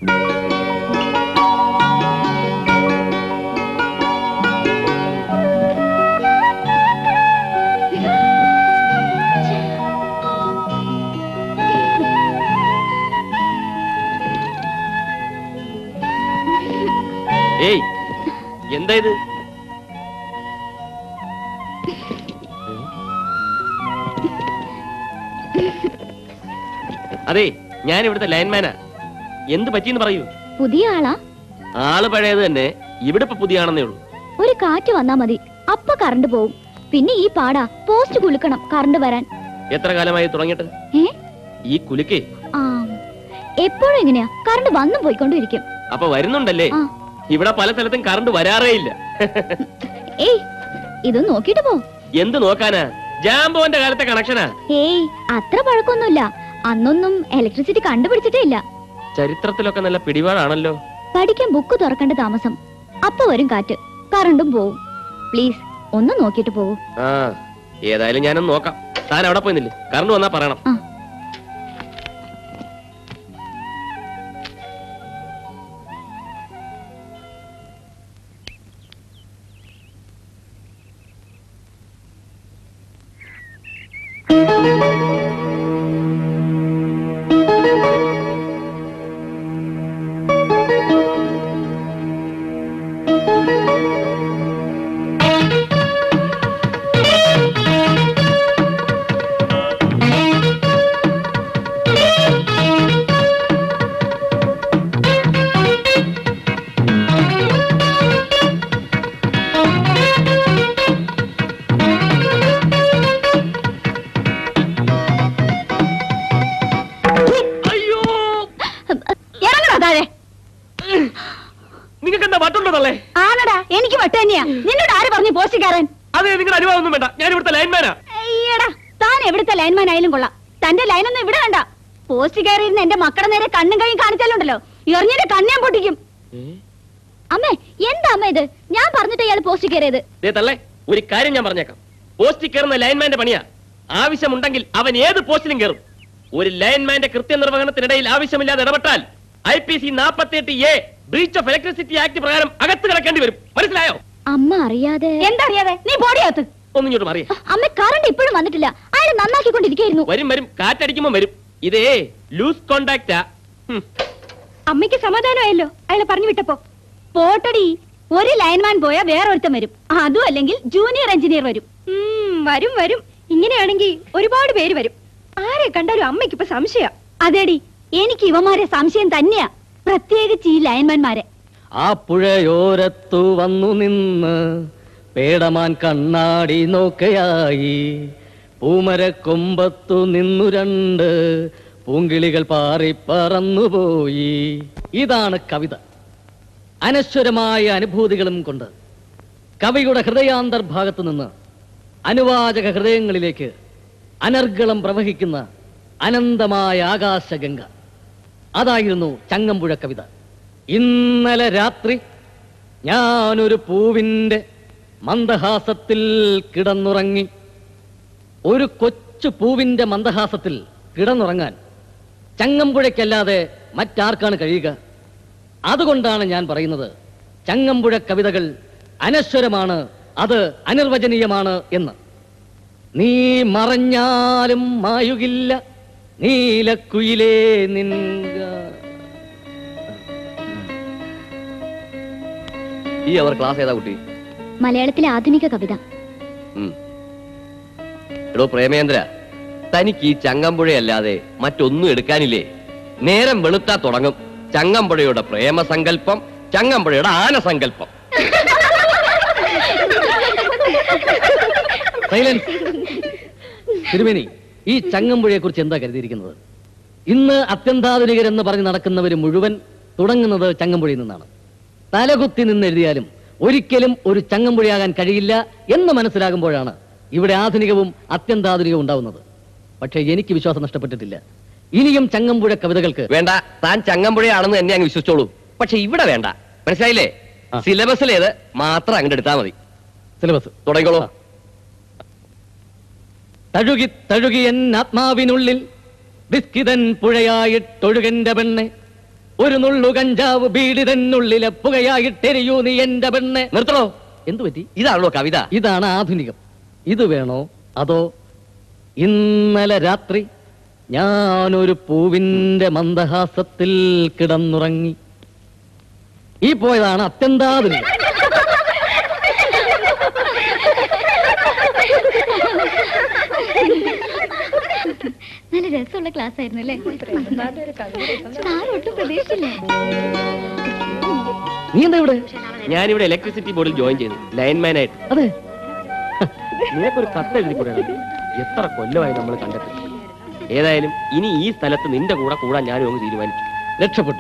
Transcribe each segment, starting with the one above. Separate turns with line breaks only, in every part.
ഏയ് എന്താ ഇത് അതെ ഞാൻ ഇവിടുത്തെ ലൈൻമാനാ എന്ത് പറ്റിയെന്ന് പറയൂ
പുതിയ ആളാ
ആള് പഴയത് തന്നെ ഇവിടെ ഇപ്പൊ പുതിയ ആണെന്നേ ഉള്ളൂ
ഒരു കാറ്റ് വന്നാ മതി അപ്പൊ കറണ്ട് പോവും പിന്നെ ഈ പാടാ പോസ്റ്റ് കുലുക്കണം കറണ്ട് വരാൻ
എത്ര കാലമായി തുടങ്ങിയിട്ട്
ഏ
ഈ കുലുക്കേ
ആ എപ്പോഴും എങ്ങനെയാ കറണ്ട് വന്നും പോയിക്കൊണ്ടിരിക്കും
അപ്പൊ വരുന്നുണ്ടല്ലേ
ആ.
ഇവിടെ പല സ്ഥലത്തും കറണ്ട് വരാറേ ഇല്ല
ഏയ് ഇത് നോക്കിട്ട് പോ
എന്ത് നോക്കാനാ ജാംബോന്റെ കാലത്തെ കണക്ഷനാ
ഏയ് അത്ര പഴക്കൊന്നുമില്ല അന്നൊന്നും ഇലക്ട്രിസിറ്റി കണ്ടുപിടിച്ചിട്ടേ ഇല്ല
ചരിത്രത്തിലൊക്കെ നല്ല പിടിപാടാണല്ലോ
പഠിക്കാൻ ബുക്ക് തുറക്കേണ്ട താമസം അപ്പൊ വരും കാറ്റ് കറണ്ടും പോവും പ്ലീസ് ഒന്ന് നോക്കിട്ട് പോകൂ
ആ ഏതായാലും ഞാനൊന്ന് നോക്കാം താൻ അവിടെ പോയി നില്ല് കറണ്ട് വന്നാ പറയണം
ആ.
അയ്യോ
ഇറങ്ങടാ താഴെ
നിങ്ങൾക്ക് എന്താ വട്ടുണ്ടോ തള്ളേ
ആണടാ എനിക്ക് വട്ട് തന്നെയാ നിന്നോട് ആര് പറഞ്ഞു പോസ്റ്റിക്കാരൻ
അതെ നിങ്ങളുടെ അനുഭവം ഒന്നും വേണ്ട ഞാൻ ഇവിടുത്തെ ലൈൻമാനാ
അയ്യടാ താൻ എവിടുത്തെ ലൈൻമാൻ ആയാലും കൊള്ളാം തന്റെ ലൈനൊന്നും ഇവിടെ വേണ്ട പോസ്റ്റ് കയറിയിരുന്ന് എന്റെ മക്കളുടെ നേരെ കണ്ണും കൈയും കാണിച്ചാലുണ്ടല്ലോ എറിഞ്ഞിട്ട് കണ്ണേം പൊട്ടിക്കും
അമ്മേ എന്താ അമ്മ ഇത് ഞാൻ പറഞ്ഞിട്ട് ഇയാൾ പോസ്റ്റ് കയറിയത്
ദേ തള്ളേ ഒരു കാര്യം ഞാൻ പറഞ്ഞേക്കാം പോസ്റ്റിൽ കയറുന്ന ലൈൻമാന്റെ പണിയാ ആവശ്യമുണ്ടെങ്കിൽ അവൻ ഏത് പോസ്റ്റിലും കയറും ഒരു ലൈൻമാന്റെ കൃത്യനിർവഹണത്തിനിടയിൽ ആവശ്യമില്ലാതെ ഇടപെട്ടാൽ ഐ പി സി നാൽപ്പത്തിയെട്ട് A breach of electricity act പ്രകാരം അകത്ത് കിടക്കേണ്ടി വരും മനസ്സിലായോ
അമ്മ അറിയാതെ
എന്തറിയാതെ നീ പോടിയകത്ത്
ഒന്നും ഇങ്ങോട്ട് മാറിയേ
അമ്മ കറണ്ട് ഇപ്പോഴും വന്നിട്ടില്ല അയാൾ നന്നാക്കിക്കൊണ്ടിരിക്കായിരുന്നു
വരും വരും കാറ്റടിക്കുമ്പോ വരും ഇതേ ലൂസ് കോണ്ടാക്റ്റാ
അമ്മയ്ക്ക് സമാധാനമായല്ലോ അയാളെ പറഞ്ഞു വിട്ടപ്പോ പോട്ടടി ഒരു ലൈൻമാൻ പോയാ വേറൊരുത്തൻ വരും അതും അല്ലെങ്കിൽ ജൂനിയർ എഞ്ചിനീയർ വരും വരും വരും ഇങ്ങനെയാണെങ്കിൽ ഒരുപാട് പേര് വരും ആരെ കണ്ടാലും അമ്മയ്ക്ക് ഇപ്പൊ സംശയ അതേടി എനിക്ക് ഇവന്മാരെ സംശയം തന്നെയാ പ്രത്യേകിച്ച് ഈ ലൈൻമാൻമാരെ
ആ പുഴയോരത്തു വന്നു നിന്ന് പേടമാൻ കണ്ണാടി നോക്കയായി പൂമരക്കൊമ്പത്തു നിന്നു രണ്ട് പൂങ്കിളികൾ പാറി പറന്നുപോയി ഇതാണ് കവിത അനശ്വരമായ അനുഭൂതികളും കൊണ്ട് കവിയുടെ ഹൃദയാന്തർഭാഗത്ത് നിന്ന് അനുവാചക ഹൃദയങ്ങളിലേക്ക് അനർഗളം പ്രവഹിക്കുന്ന അനന്തമായ ആകാശഗംഗ അതായിരുന്നു ചങ്ങമ്പുഴ കവിത ഇന്നലെ രാത്രി ഞാനൊരു പൂവിൻ്റെ മന്ദഹാസത്തിൽ കിടന്നുറങ്ങി ഒരു കൊച്ചു പൂവിൻ്റെ മന്ദഹാസത്തിൽ കിടന്നുറങ്ങാൻ ചങ്ങമ്പുഴയ്ക്കല്ലാതെ മറ്റാർക്കാണ് കഴിയുക അതുകൊണ്ടാണ് ഞാൻ പറയുന്നത് ചങ്ങമ്പുഴ കവിതകൾ അനശ്വരമാണ് അത് അനിർവചനീയമാണ് എന്ന് നീ മറഞ്ഞാലും മായുകില്ല നീലക്കുയിലേ നിൻക
ഈ അവർ ക്ലാസ് ഏതാ കുട്ടി
മലയാളത്തിലെ ആധുനിക കവിത
ഉം. എടോ പ്രേമേന്ദ്ര തനിക്ക് ഈ ചങ്ങമ്പുഴയല്ലാതെ മറ്റൊന്നും എടുക്കാനില്ലേ നേരം വെളുത്താ തുടങ്ങും ചങ്ങമ്പുഴയുടെ പ്രേമസങ്കല്പം ചങ്ങമ്പുഴയുടെ ആനസങ്കല്പം
സൈലൻസ് തിരുമേനി ഈ ചങ്ങമ്പുഴയെ കുറിച്ച് എന്താ കരുതിയിരിക്കുന്നത് ഇന്ന് അത്യന്താധുനികരെന്ന് പറഞ്ഞ് നടക്കുന്നവർ മുഴുവൻ തുടങ്ങുന്നത് ചങ്ങമ്പുഴയിൽ നിന്നാണ് തലകുത്തി നിന്ന് എഴുതിയാലും ഒരിക്കലും ഒരു ചങ്ങമ്പുഴയാകാൻ കഴിയില്ല എന്ന് മനസ്സിലാകുമ്പോഴാണ് ഇവിടെ ആധുനികവും അത്യന്താധുനികവും ഉണ്ടാവുന്നത് പക്ഷേ എനിക്ക് വിശ്വാസം നഷ്ടപ്പെട്ടിട്ടില്ല ഇനിയും ചങ്ങമ്പുഴ കവിതകൾക്ക്
വേണ്ട താൻ ചങ്ങമ്പുഴയാണെന്ന് എന്നെ അങ്ങ് വിശ്വസിച്ചോളൂ പക്ഷെ ഇവിടെ വേണ്ട മനസ്സിലായില്ലേ
ആ.
സിലബസിലേത് മാത്രം അങ്ങോട്ട് എടുത്താൽ മതി
സിലബസ്
തുടങ്ങിക്കോളൂ
തഴുകി തഴുകി എൻ ആത്മാവിനുള്ളിൽ വിസ്കിതൻ പുഴയായിട്ടൊഴുകന്റെ പെണ്ണെ ഒരു നുള്ളു കഞ്ചാവ് ബീഡി തന്നുള്ളിലെ പുകയായിട്ടെരിയൂ നീ എന്റെ പെണ്ണെ
നിർത്തണോ
എന്തു പറ്റി
ഇതാണല്ലോ കവിത
ഇതാണ് ആധുനികം ഇത് വേണോ അതോ ഇന്നലെ രാത്രി ഞാനൊരു പൂവിന്റെ മന്ദഹാസത്തിൽ കിടന്നുറങ്ങി ഈ പോയതാണ് അത്യന്താധുനികം
നല്ല രസമുള്ള ക്ലാസ് ആയിരുന്നു അല്ലേ സാർ ഒട്ടും പ്രതീക്ഷിച്ചില്ല
നീ എന്താ ഇവിടെ
ഞാനിവിടെ ഇലക്ട്രിസിറ്റി ബോർഡിൽ ജോയിൻ ചെയ്തു ലൈൻമാൻ ആയിട്ട്
അതെ
നിനക്കൊരു കത്ത് എഴുതി കൂടെയാണ് എത്ര കൊല്ലമായി നമ്മൾ കണ്ടിട്ട് ഏതായാലും ഇനി ഈ സ്ഥലത്ത് നിന്റെ കൂടെ കൂടാൻ ഞാനും അങ്ങ് തീരുമാനിച്ചു
രക്ഷപ്പെട്ടു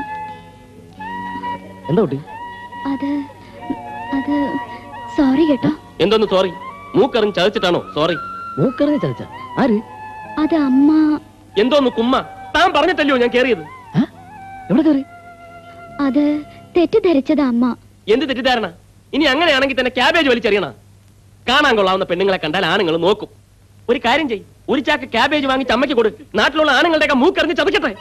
എന്താ കുട്ടി
അത് അത് സോറി കേട്ടോ
എന്തോന്ന് സോറി മൂക്കറിഞ്ഞ് ചതച്ചിട്ടാണോ സോറി
മൂക്കറിഞ്ഞ ചതച്ച ആര്
അത് അമ്മ
എന്തോന്ന് കുമ്മ താൻ പറഞ്ഞിട്ടല്ലോ ഞാൻ കേറിയത്
ആ? എവിടെ കയറി
അത് തെറ്റിദ്ധരിച്ചത് അമ്മ
എന്ത് തെറ്റിദ്ധാരണ ഇനി അങ്ങനെയാണെങ്കിൽ തന്നെ ക്യാബേജ് വലിച്ചെറിയണ കാണാൻ കൊള്ളാവുന്ന പെണ്ണുങ്ങളെ കണ്ടാൽ ആണുങ്ങൾ നോക്കും ഒരു കാര്യം ചെയ് ഒരു ചാക്ക് ക്യാബേജ് വാങ്ങി ചമ്മയ്ക്ക് കൊടു നാട്ടിലുള്ള ആണുങ്ങളുടെയൊക്കെ മൂക്കറിഞ്ഞ് ചതക്കട്ടെ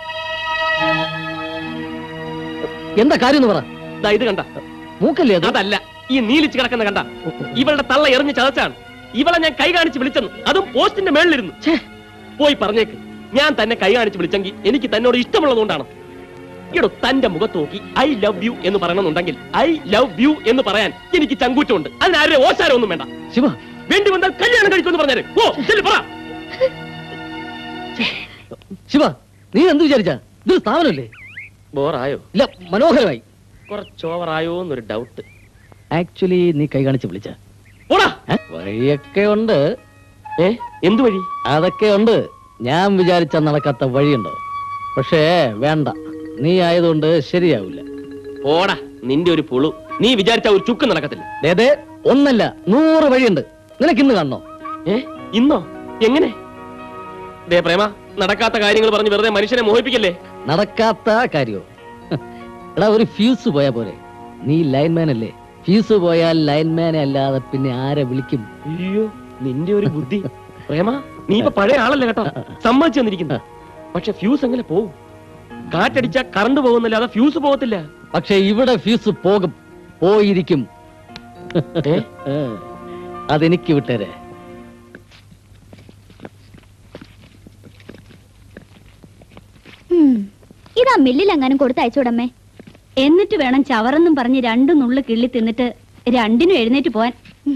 എന്താ കാര്യം എന്ന് പറ
ദാ ഇത് കണ്ട
മൂക്കല്ലേ അത്
അതല്ല ഈ നീലിച്ച് കിടക്കുന്ന കണ്ട ഇവളുടെ തള്ള എറിഞ്ഞ് ചതച്ചാണ് ഇവളെ ഞാൻ കൈ കാണിച്ച് വിളിച്ചെന്നു അതും പോസ്റ്റിന്റെ മേളിലിരുന്നു ഛേ, പോയി പറഞ്ഞേക്ക് ഞാൻ തന്നെ കൈ കാണിച്ച് വിളിച്ചെങ്കിൽ എനിക്ക് തന്നോട് ഇഷ്ടമുള്ളതുകൊണ്ടാണ് ഇടോ തന്റെ മുഖത്ത് നോക്കി ഐ ലവ് യു എന്ന് പറയണമെന്നുണ്ടെങ്കിൽ ഐ ലവ് യു എന്ന് പറയാൻ എനിക്ക് ചങ്കൂറ്റമുണ്ട് അതിനാരുടെ ഓശാരം ഒന്നും വേണ്ട
ശിവ
വേണ്ടി വന്നാൽ കല്യാണം കഴിക്കുമെന്ന് പറഞ്ഞാല് ഓ ചെല്ലു പറ
ശിവ നീ എന്ത് വിചാരിച്ച ഇതൊരു സ്ഥാപനമല്ലേ
ബോറായോ
ഇല്ല മനോഹരമായി
കുറച്ച് ഓവറായോ എന്നൊരു ഡൗട്ട്
ആക്ച്വലി നീ കൈ കാണിച്ച് വിളിച്ച
ഓടാ
വഴിയൊക്കെ ഉണ്ട്
ഏ എന്തു വഴി
അതൊക്കെ ഉണ്ട് ഞാൻ വിചാരിച്ച നടക്കാത്ത വഴിയുണ്ടോ പക്ഷേ വേണ്ട നീ ആയതുകൊണ്ട് ശരിയാവില്ല
ഓടാ നിന്റെ ഒരു പുളു നീ വിചാരിച്ച ഒരു ചുക്ക് നടക്കത്തില്ല
ദേ ഒന്നല്ല നൂറ് വഴിയുണ്ട് നിനക്ക് ഇന്ന് കാണണോ
ഏ ഇന്നോ എങ്ങനെ ദേ പ്രേമ നടക്കാത്ത കാര്യങ്ങൾ പറഞ്ഞ് വെറുതെ മനുഷ്യനെ മോഹിപ്പിക്കല്ലേ
നടക്കാത്ത കാര്യോ എടാ ഒരു ഫ്യൂസ് പോയാ പോരെ നീ ലൈൻമാൻ അല്ലേ ഫ്യൂസ് പോയാൽ ലൈൻമാനെ അല്ലാതെ പിന്നെ ആരെ വിളിക്കും
അയ്യോ നിന്റെ ഒരു ബുദ്ധി പ്രേമ നീ ഇപ്പൊ പഴയ ആളല്ലേ കേട്ടോ സമ്മതിച്ചു വന്നിരിക്കുന്നു പക്ഷെ ഫ്യൂസ് എങ്ങനെ പോവും കാറ്റടിച്ച കറണ്ട് പോകുന്നല്ലാതെ ഫ്യൂസ് പോകത്തില്ല
പക്ഷെ ഇവിടെ ഫ്യൂസ് പോകും പോയിരിക്കും
ഏ?
ഏ, അതെനിക്ക് വിട്ടേരെ
ഉം. ഇതാ മില്ലിൽ എങ്ങാനും കൊടുത്ത് അയച്ചോടമ്മേ
എന്നിട്ട് വേണം ചവറെന്നും പറഞ്ഞ് രണ്ടു നുള്ളു കിള്ളി തിന്നിട്ട് രണ്ടിനും എഴുന്നേറ്റ് പോവാൻ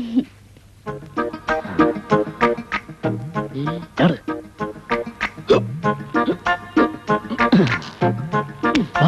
ചാട്. വാ.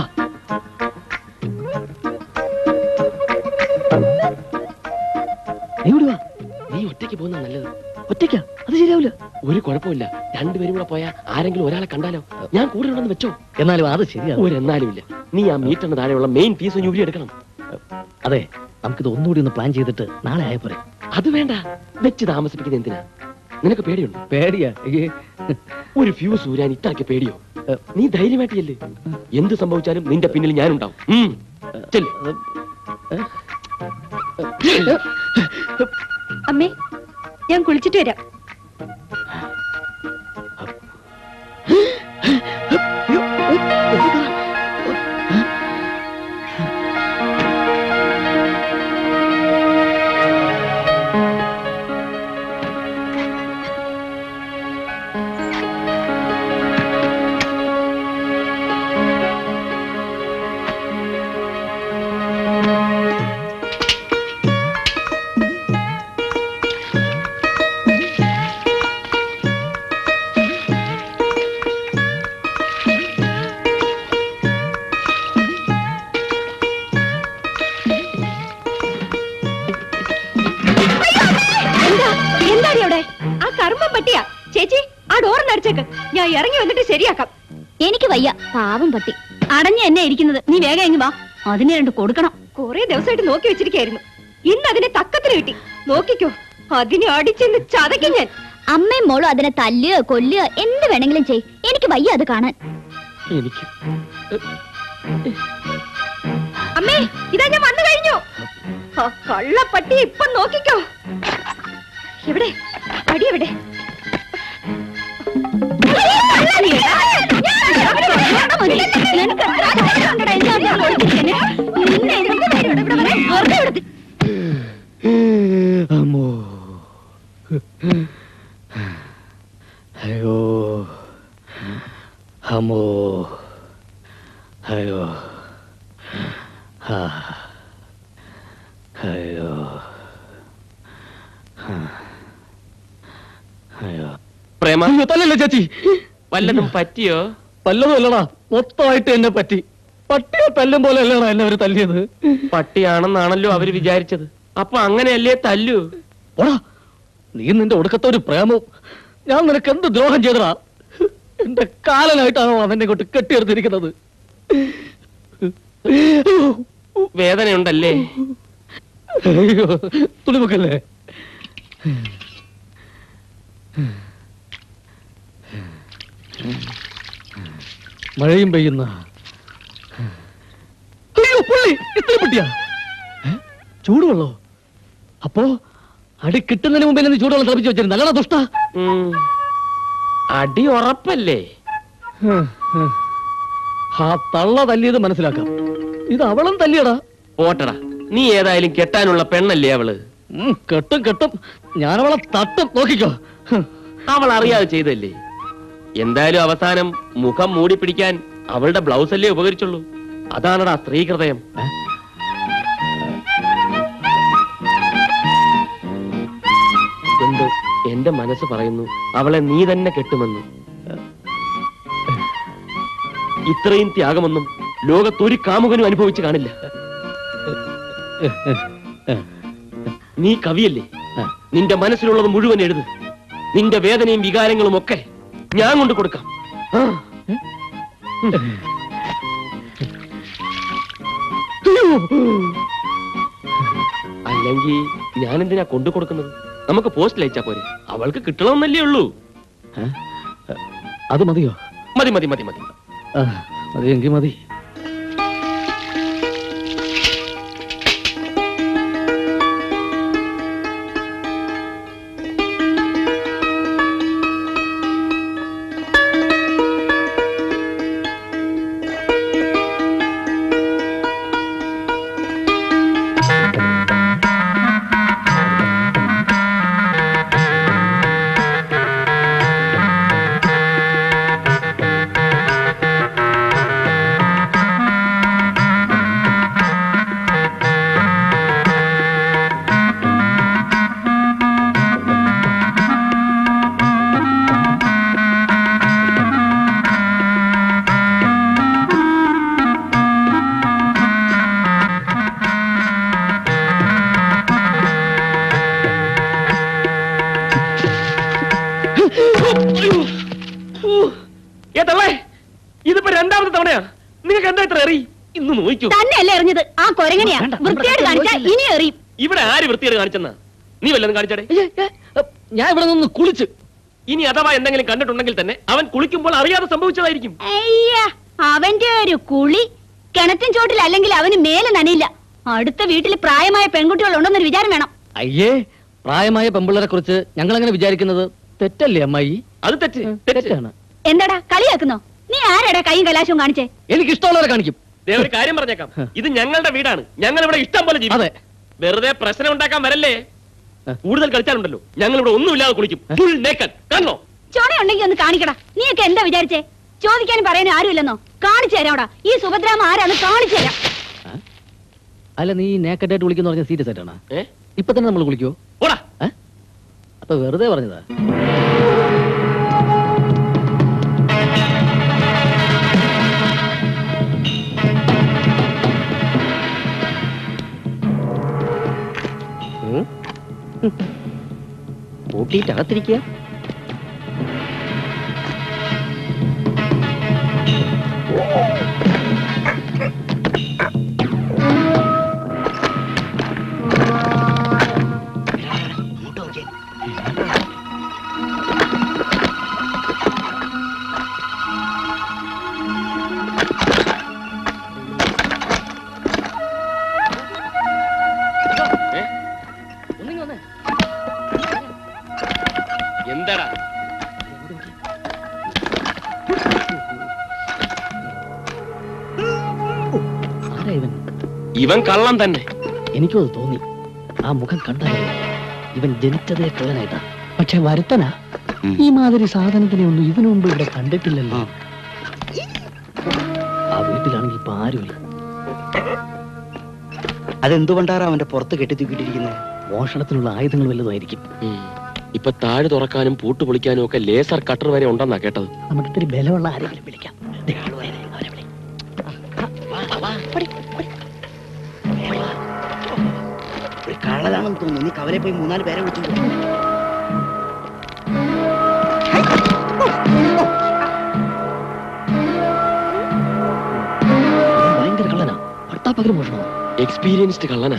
നീ ഇവിടെ വാ.
നീ ഒറ്റയ്ക്ക് പോകുന്ന നല്ലത്
ഒറ്റയ്ക്കാ അത് ശരിയാവില്ല
ഒരു കുഴപ്പമില്ല രണ്ടുപേരും കൂടെ പോയാ ആരെങ്കിലും ഒരാളെ കണ്ടാലോ ഞാൻ കൂടെ ഉണ്ടെന്ന് വെച്ചോ
എന്നാലും അത് ശരിയാവും
ഒരെന്നാലും ഇല്ല നീ ആ മീറ്ററിന് താഴെയുള്ള മെയിൻ പീസ് ഊരി എടുക്കണം
അതെ നമുക്കിത് ഒന്നുകൂടി ഒന്ന് പ്ലാൻ ചെയ്തിട്ട് നാളെ ആയ പോരെ
അത് വേണ്ട വെച്ച് താമസിപ്പിക്കുന്നത് എന്തിനാ നിനക്ക് പേടിയുണ്ടോ
പേടിയാ അയ്യേ.
ഒരു ഫ്യൂസ് ഊരാൻ ഇത്രയ്ക്ക് പേടിയോ നീ ധൈര്യമായിട്ടില്ലേ എന്ത് സംഭവിച്ചാലും നിന്റെ പിന്നിൽ ഞാനുണ്ടാവും ഉം. ചെല്ല്.
അമ്മേ ഞാൻ കുളിച്ചിട്ട് വരാം എന്താ എന്താടി അവിടെ ആ കറുമ്പം പട്ടിയാ ചേച്ചി ആ ഡോറിന് അടിച്ചേക്ക് ഞാൻ ഇറങ്ങി വന്നിട്ട് ശരിയാക്കാം
എനിക്ക് വയ്യ പാവം പട്ടി
അടഞ്ഞ എന്നെ ഇരിക്കുന്നത് നീ വേഗം ഇങ്ങ് വാ അതിനെ രണ്ട് കൊടുക്കണം കുറെ ദിവസമായിട്ട് നോക്കി വെച്ചിരിക്കായിരുന്നു ഇന്ന് അതിനെ തക്കത്തിന് കിട്ടി നോക്കിക്കോ അതിനെ അടിച്ചെന്ന് ചതയ്ക്കും ഞാൻ
അമ്മയും മോളും അതിനെ തല്ലുക കൊല്ലുക എന്ത് വേണമെങ്കിലും ചെയ് എനിക്ക് വയ്യ അത് കാണാൻ
എനിക്ക്
അമ്മേ ഇതാ ഞാൻ വന്നു കഴിഞ്ഞു ആ കള്ളപ്പട്ടി ഇപ്പൊ നോക്കിക്കോ എവിടെ പടി എവിടെ നിനക്ക് നിന്നെ എന്ത് ധൈര്യമാണ് ഇവിടെ വരാൻ? വെറുതെ ഇവിടെ തി-
അമ്മോ അയ്യോ അമ്മോ അയ്യോ ആ. അയ്യോ ആ. അയ്യോ
പ്രേമ
അയ്യോ തല്ലല്ലേ ചേച്ചി
വല്ലതും പറ്റിയോ
പല്ലതും അല്ലടാ മൊത്തമായിട്ട് എന്നെ പറ്റി പട്ടിയെ തല്ലും പോലെ അല്ലടാ എന്നെ അവര് തല്ലിയത്
പട്ടിയാണെന്നാണല്ലോ അവര് വിചാരിച്ചത് അപ്പൊ അങ്ങനെയല്ലേ തല്ലു
ഓടാ നീ നിന്റെ ഒടുക്കത്തെ ഒരു പ്രേമവും ഞാൻ നിനക്ക് എന്ത് ദ്രോഹം ചെയ്തടാ എന്റെ കാലനായിട്ടാണോ അവനെ കൊണ്ട് കെട്ടിയെടുത്തിരിക്കുന്നത്
വേദനയുണ്ടല്ലേ
അയ്യോ തുണിമുക്കല്ലേ മഴയും പെയ്യുന്ന അയ്യോ പുള്ളി ഇത്രയും പെട്ടിയാ ഏ? ചൂടുവെള്ളോ അപ്പോ അടി കിട്ടുന്നതിന് മുമ്പേ നീ ചൂടുവെള്ളം തിളപ്പിച്ച് വെച്ചിരുന്നു നല്ലതാ ദുഷ്ട
ഉം. അടി ഉറപ്പല്ലേ
ആ തള്ള തല്ലിയത് മനസ്സിലാക്കാം ഇത് അവളും തല്ലിയടാ
പോട്ടടാ നീ ഏതായാലും കെട്ടാനുള്ള പെണ്ണല്ലേ അവള്
ഉം, കെട്ടും കെട്ടും ഞാനവളെ തട്ടും നോക്കിക്കോ ഹ്.
അവൾ അറിയാതെ ചെയ്തല്ലേ എന്തായാലും അവസാനം മുഖം മൂടി പിടിക്കാൻ അവളുടെ ബ്ലൗസ് അല്ലേ ഉപകരിച്ചുള്ളൂ അതാണടാ സ്ത്രീ ഹൃദയം എന്തോ എന്റെ മനസ്സ് പറയുന്നു അവളെ നീ തന്നെ കെട്ടുമെന്ന് ഇത്രയും ത്യാഗമൊന്നും ലോകത്തൊരു കാമുകനും അനുഭവിച്ചു കാണില്ല നീ കവിയല്ലേ നിന്റെ മനസ്സിലുള്ളത് മുഴുവൻ എഴുത് നിന്റെ വേദനയും വികാരങ്ങളും ഒക്കെ ഞാൻ കൊണ്ട് കൊടുക്കാം ആ. അല്ലെങ്കിൽ ഞാൻ എന്തിനാ കൊണ്ടു കൊടുക്കുന്നത് നമുക്ക് പോസ്റ്റിൽ അയച്ചാ പോരെ അവൾക്ക് കിട്ടണമെന്നല്ലേ ഉള്ളൂ
ഏ? അത് മതിയോ
മതി മതി മതി മതി
ആ, മതി എങ്കിൽ മതി
ഏ തള്ളേ ഇതിപ്പോ രണ്ടാമത്തെ തവണയാ നിങ്ങൾക്ക് എന്താ ഇത്ര എറി ഇന്ന് നോക്കൂ
തന്നെയല്ലേ എറിഞ്ഞത് ആ കൊരങ്ങനെയാ
വേണ്ട,
വൃത്തിയോട്
നമ്മുടെ
കാണിച്ചാ
ചോദിച്ചില്ല.
ഇനി എറിയും
ഇവിടെ ആര് വൃത്തിയേട് കാണിച്ചെന്നാ നീ വല്ലതും കാണിച്ചടേ
ഏ, ഏ, ഏ, ഞാൻ ഇവിടെ നിന്ന് കുളിച്ച്
ഇനി അഥവാ എന്തെങ്കിലും കണ്ടിട്ടുണ്ടെങ്കിൽ തന്നെ അവൻ കുളിക്കുമ്പോൾ അറിയാതെ സംഭവിച്ചതായിരിക്കും
അയ്യ അവന്റെ ഒരു കുളി കിണറ്റിൻ ചോട്ടിൽ അല്ലെങ്കിൽ അവന് മേലെ നനയില്ല അടുത്ത വീട്ടിൽ പ്രായമായ പെൺകുട്ടികൾ ഉണ്ടെന്നൊരു വിചാരം വേണം
അയ്യേ പ്രായമായ പെമ്പിള്ളരെ കുറിച്ച് ഞങ്ങൾ അങ്ങനെ വിചാരിക്കുന്നത് തെറ്റല്ലേ അമ്മായി
അത് തെറ്റ് തെറ്റ്
തെറ്റാണ്
എന്താടാ കളിയാക്കുന്നോ നീ ആരാടാ കൈയും കലാശവും കാണിച്ചേ
എനിക്ക് ഇഷ്ടമുള്ളവരെ കാണിക്കും
ദേ ഒരു കാര്യം പറഞ്ഞേക്കാം ഇത് ഞങ്ങളുടെ വീടാണ് ഞങ്ങൾ ഇവിടെ ഇഷ്ടം പോലെ ജീവിക്കും
അതെ
വെറുതെ പ്രശ്നം ഉണ്ടാക്കാൻ വരല്ലേ
ആ.
കൂടുതൽ കളിച്ചാലുണ്ടല്ലോ ഞങ്ങൾ ഇവിടെ ഒന്നുമില്ലാതെ കുളിക്കും ഫുൾ നേക്കൻ കാണണോ
ചോണയുണ്ടെങ്കിൽ ഒന്ന് കാണിക്കടാ നീയൊക്കെ എന്താ വിചാരിച്ചേ ചോദിക്കാനും പറയാനും ആരുമില്ലെന്നോ കാണിച്ചു തരാടാ ഈ സുഭദ്രാമ ആരാന്ന് കാണിച്ചു തരാം
ആ? അല്ല നീ നേക്കറ്റായിട്ട് വിളിക്കുന്ന പറഞ്ഞ സീരിയസ് ആയിട്ടാണ്
ഏ
ഇപ്പൊ തന്നെ നമ്മൾ വിളിക്കുവോ
ഓടാ
ഏ? അപ്പൊ വെറുതെ പറഞ്ഞതാ
കൂട്ടിയിട്ടകത്തിരിക്കുക ഇവൻ കള്ളം തന്നെ
എനിക്കും അത് തോന്നി ആ മുഖം കണ്ടാലേ ഇവൻ ജനിച്ചതേ കള്ളനായിട്ടാ
പക്ഷെ വരുത്തനാ ഈ മാതിരി സാധനത്തിനെ ഒന്നും ഇതിനു മുമ്പ് ഇവിടെ കണ്ടിട്ടില്ലല്ലോ
ആ വീട്ടിലാണെങ്കിൽ ഇപ്പൊ ആരുമില്ല
അതെന്തുകൊണ്ടാണ് അവന്റെ പുറത്ത് കെട്ടിത്തൂക്കിട്ടിരിക്കുന്നത്
മോഷണത്തിനുള്ള ആയുധങ്ങൾ വല്ലതുമായിരിക്കും
ഉം. ഇപ്പൊ താഴ് തുറക്കാനും പൂട്ട് പൊളിക്കാനും ഒക്കെ ലേസർ കട്ടർ വരെ ഉണ്ടെന്നാ കേട്ടത്
നമുക്ക് ഇത്തിരി ബലമുള്ള ആരെങ്കിലും വിളിക്കാം ദേ, ആളുവരെ, അവരെ വിളി.
ഒരു കള്ളനാണെന്ന് തോന്നുന്നു നീ കവലെ പോയി മൂന്നാല് പേരെ വിളിച്ചു
ഇവൻ ഭയങ്കര കള്ളനാ ഭർത്താപ്പകര് മോഷണം
എക്സ്പീരിയൻസ്ഡ് കള്ളനാ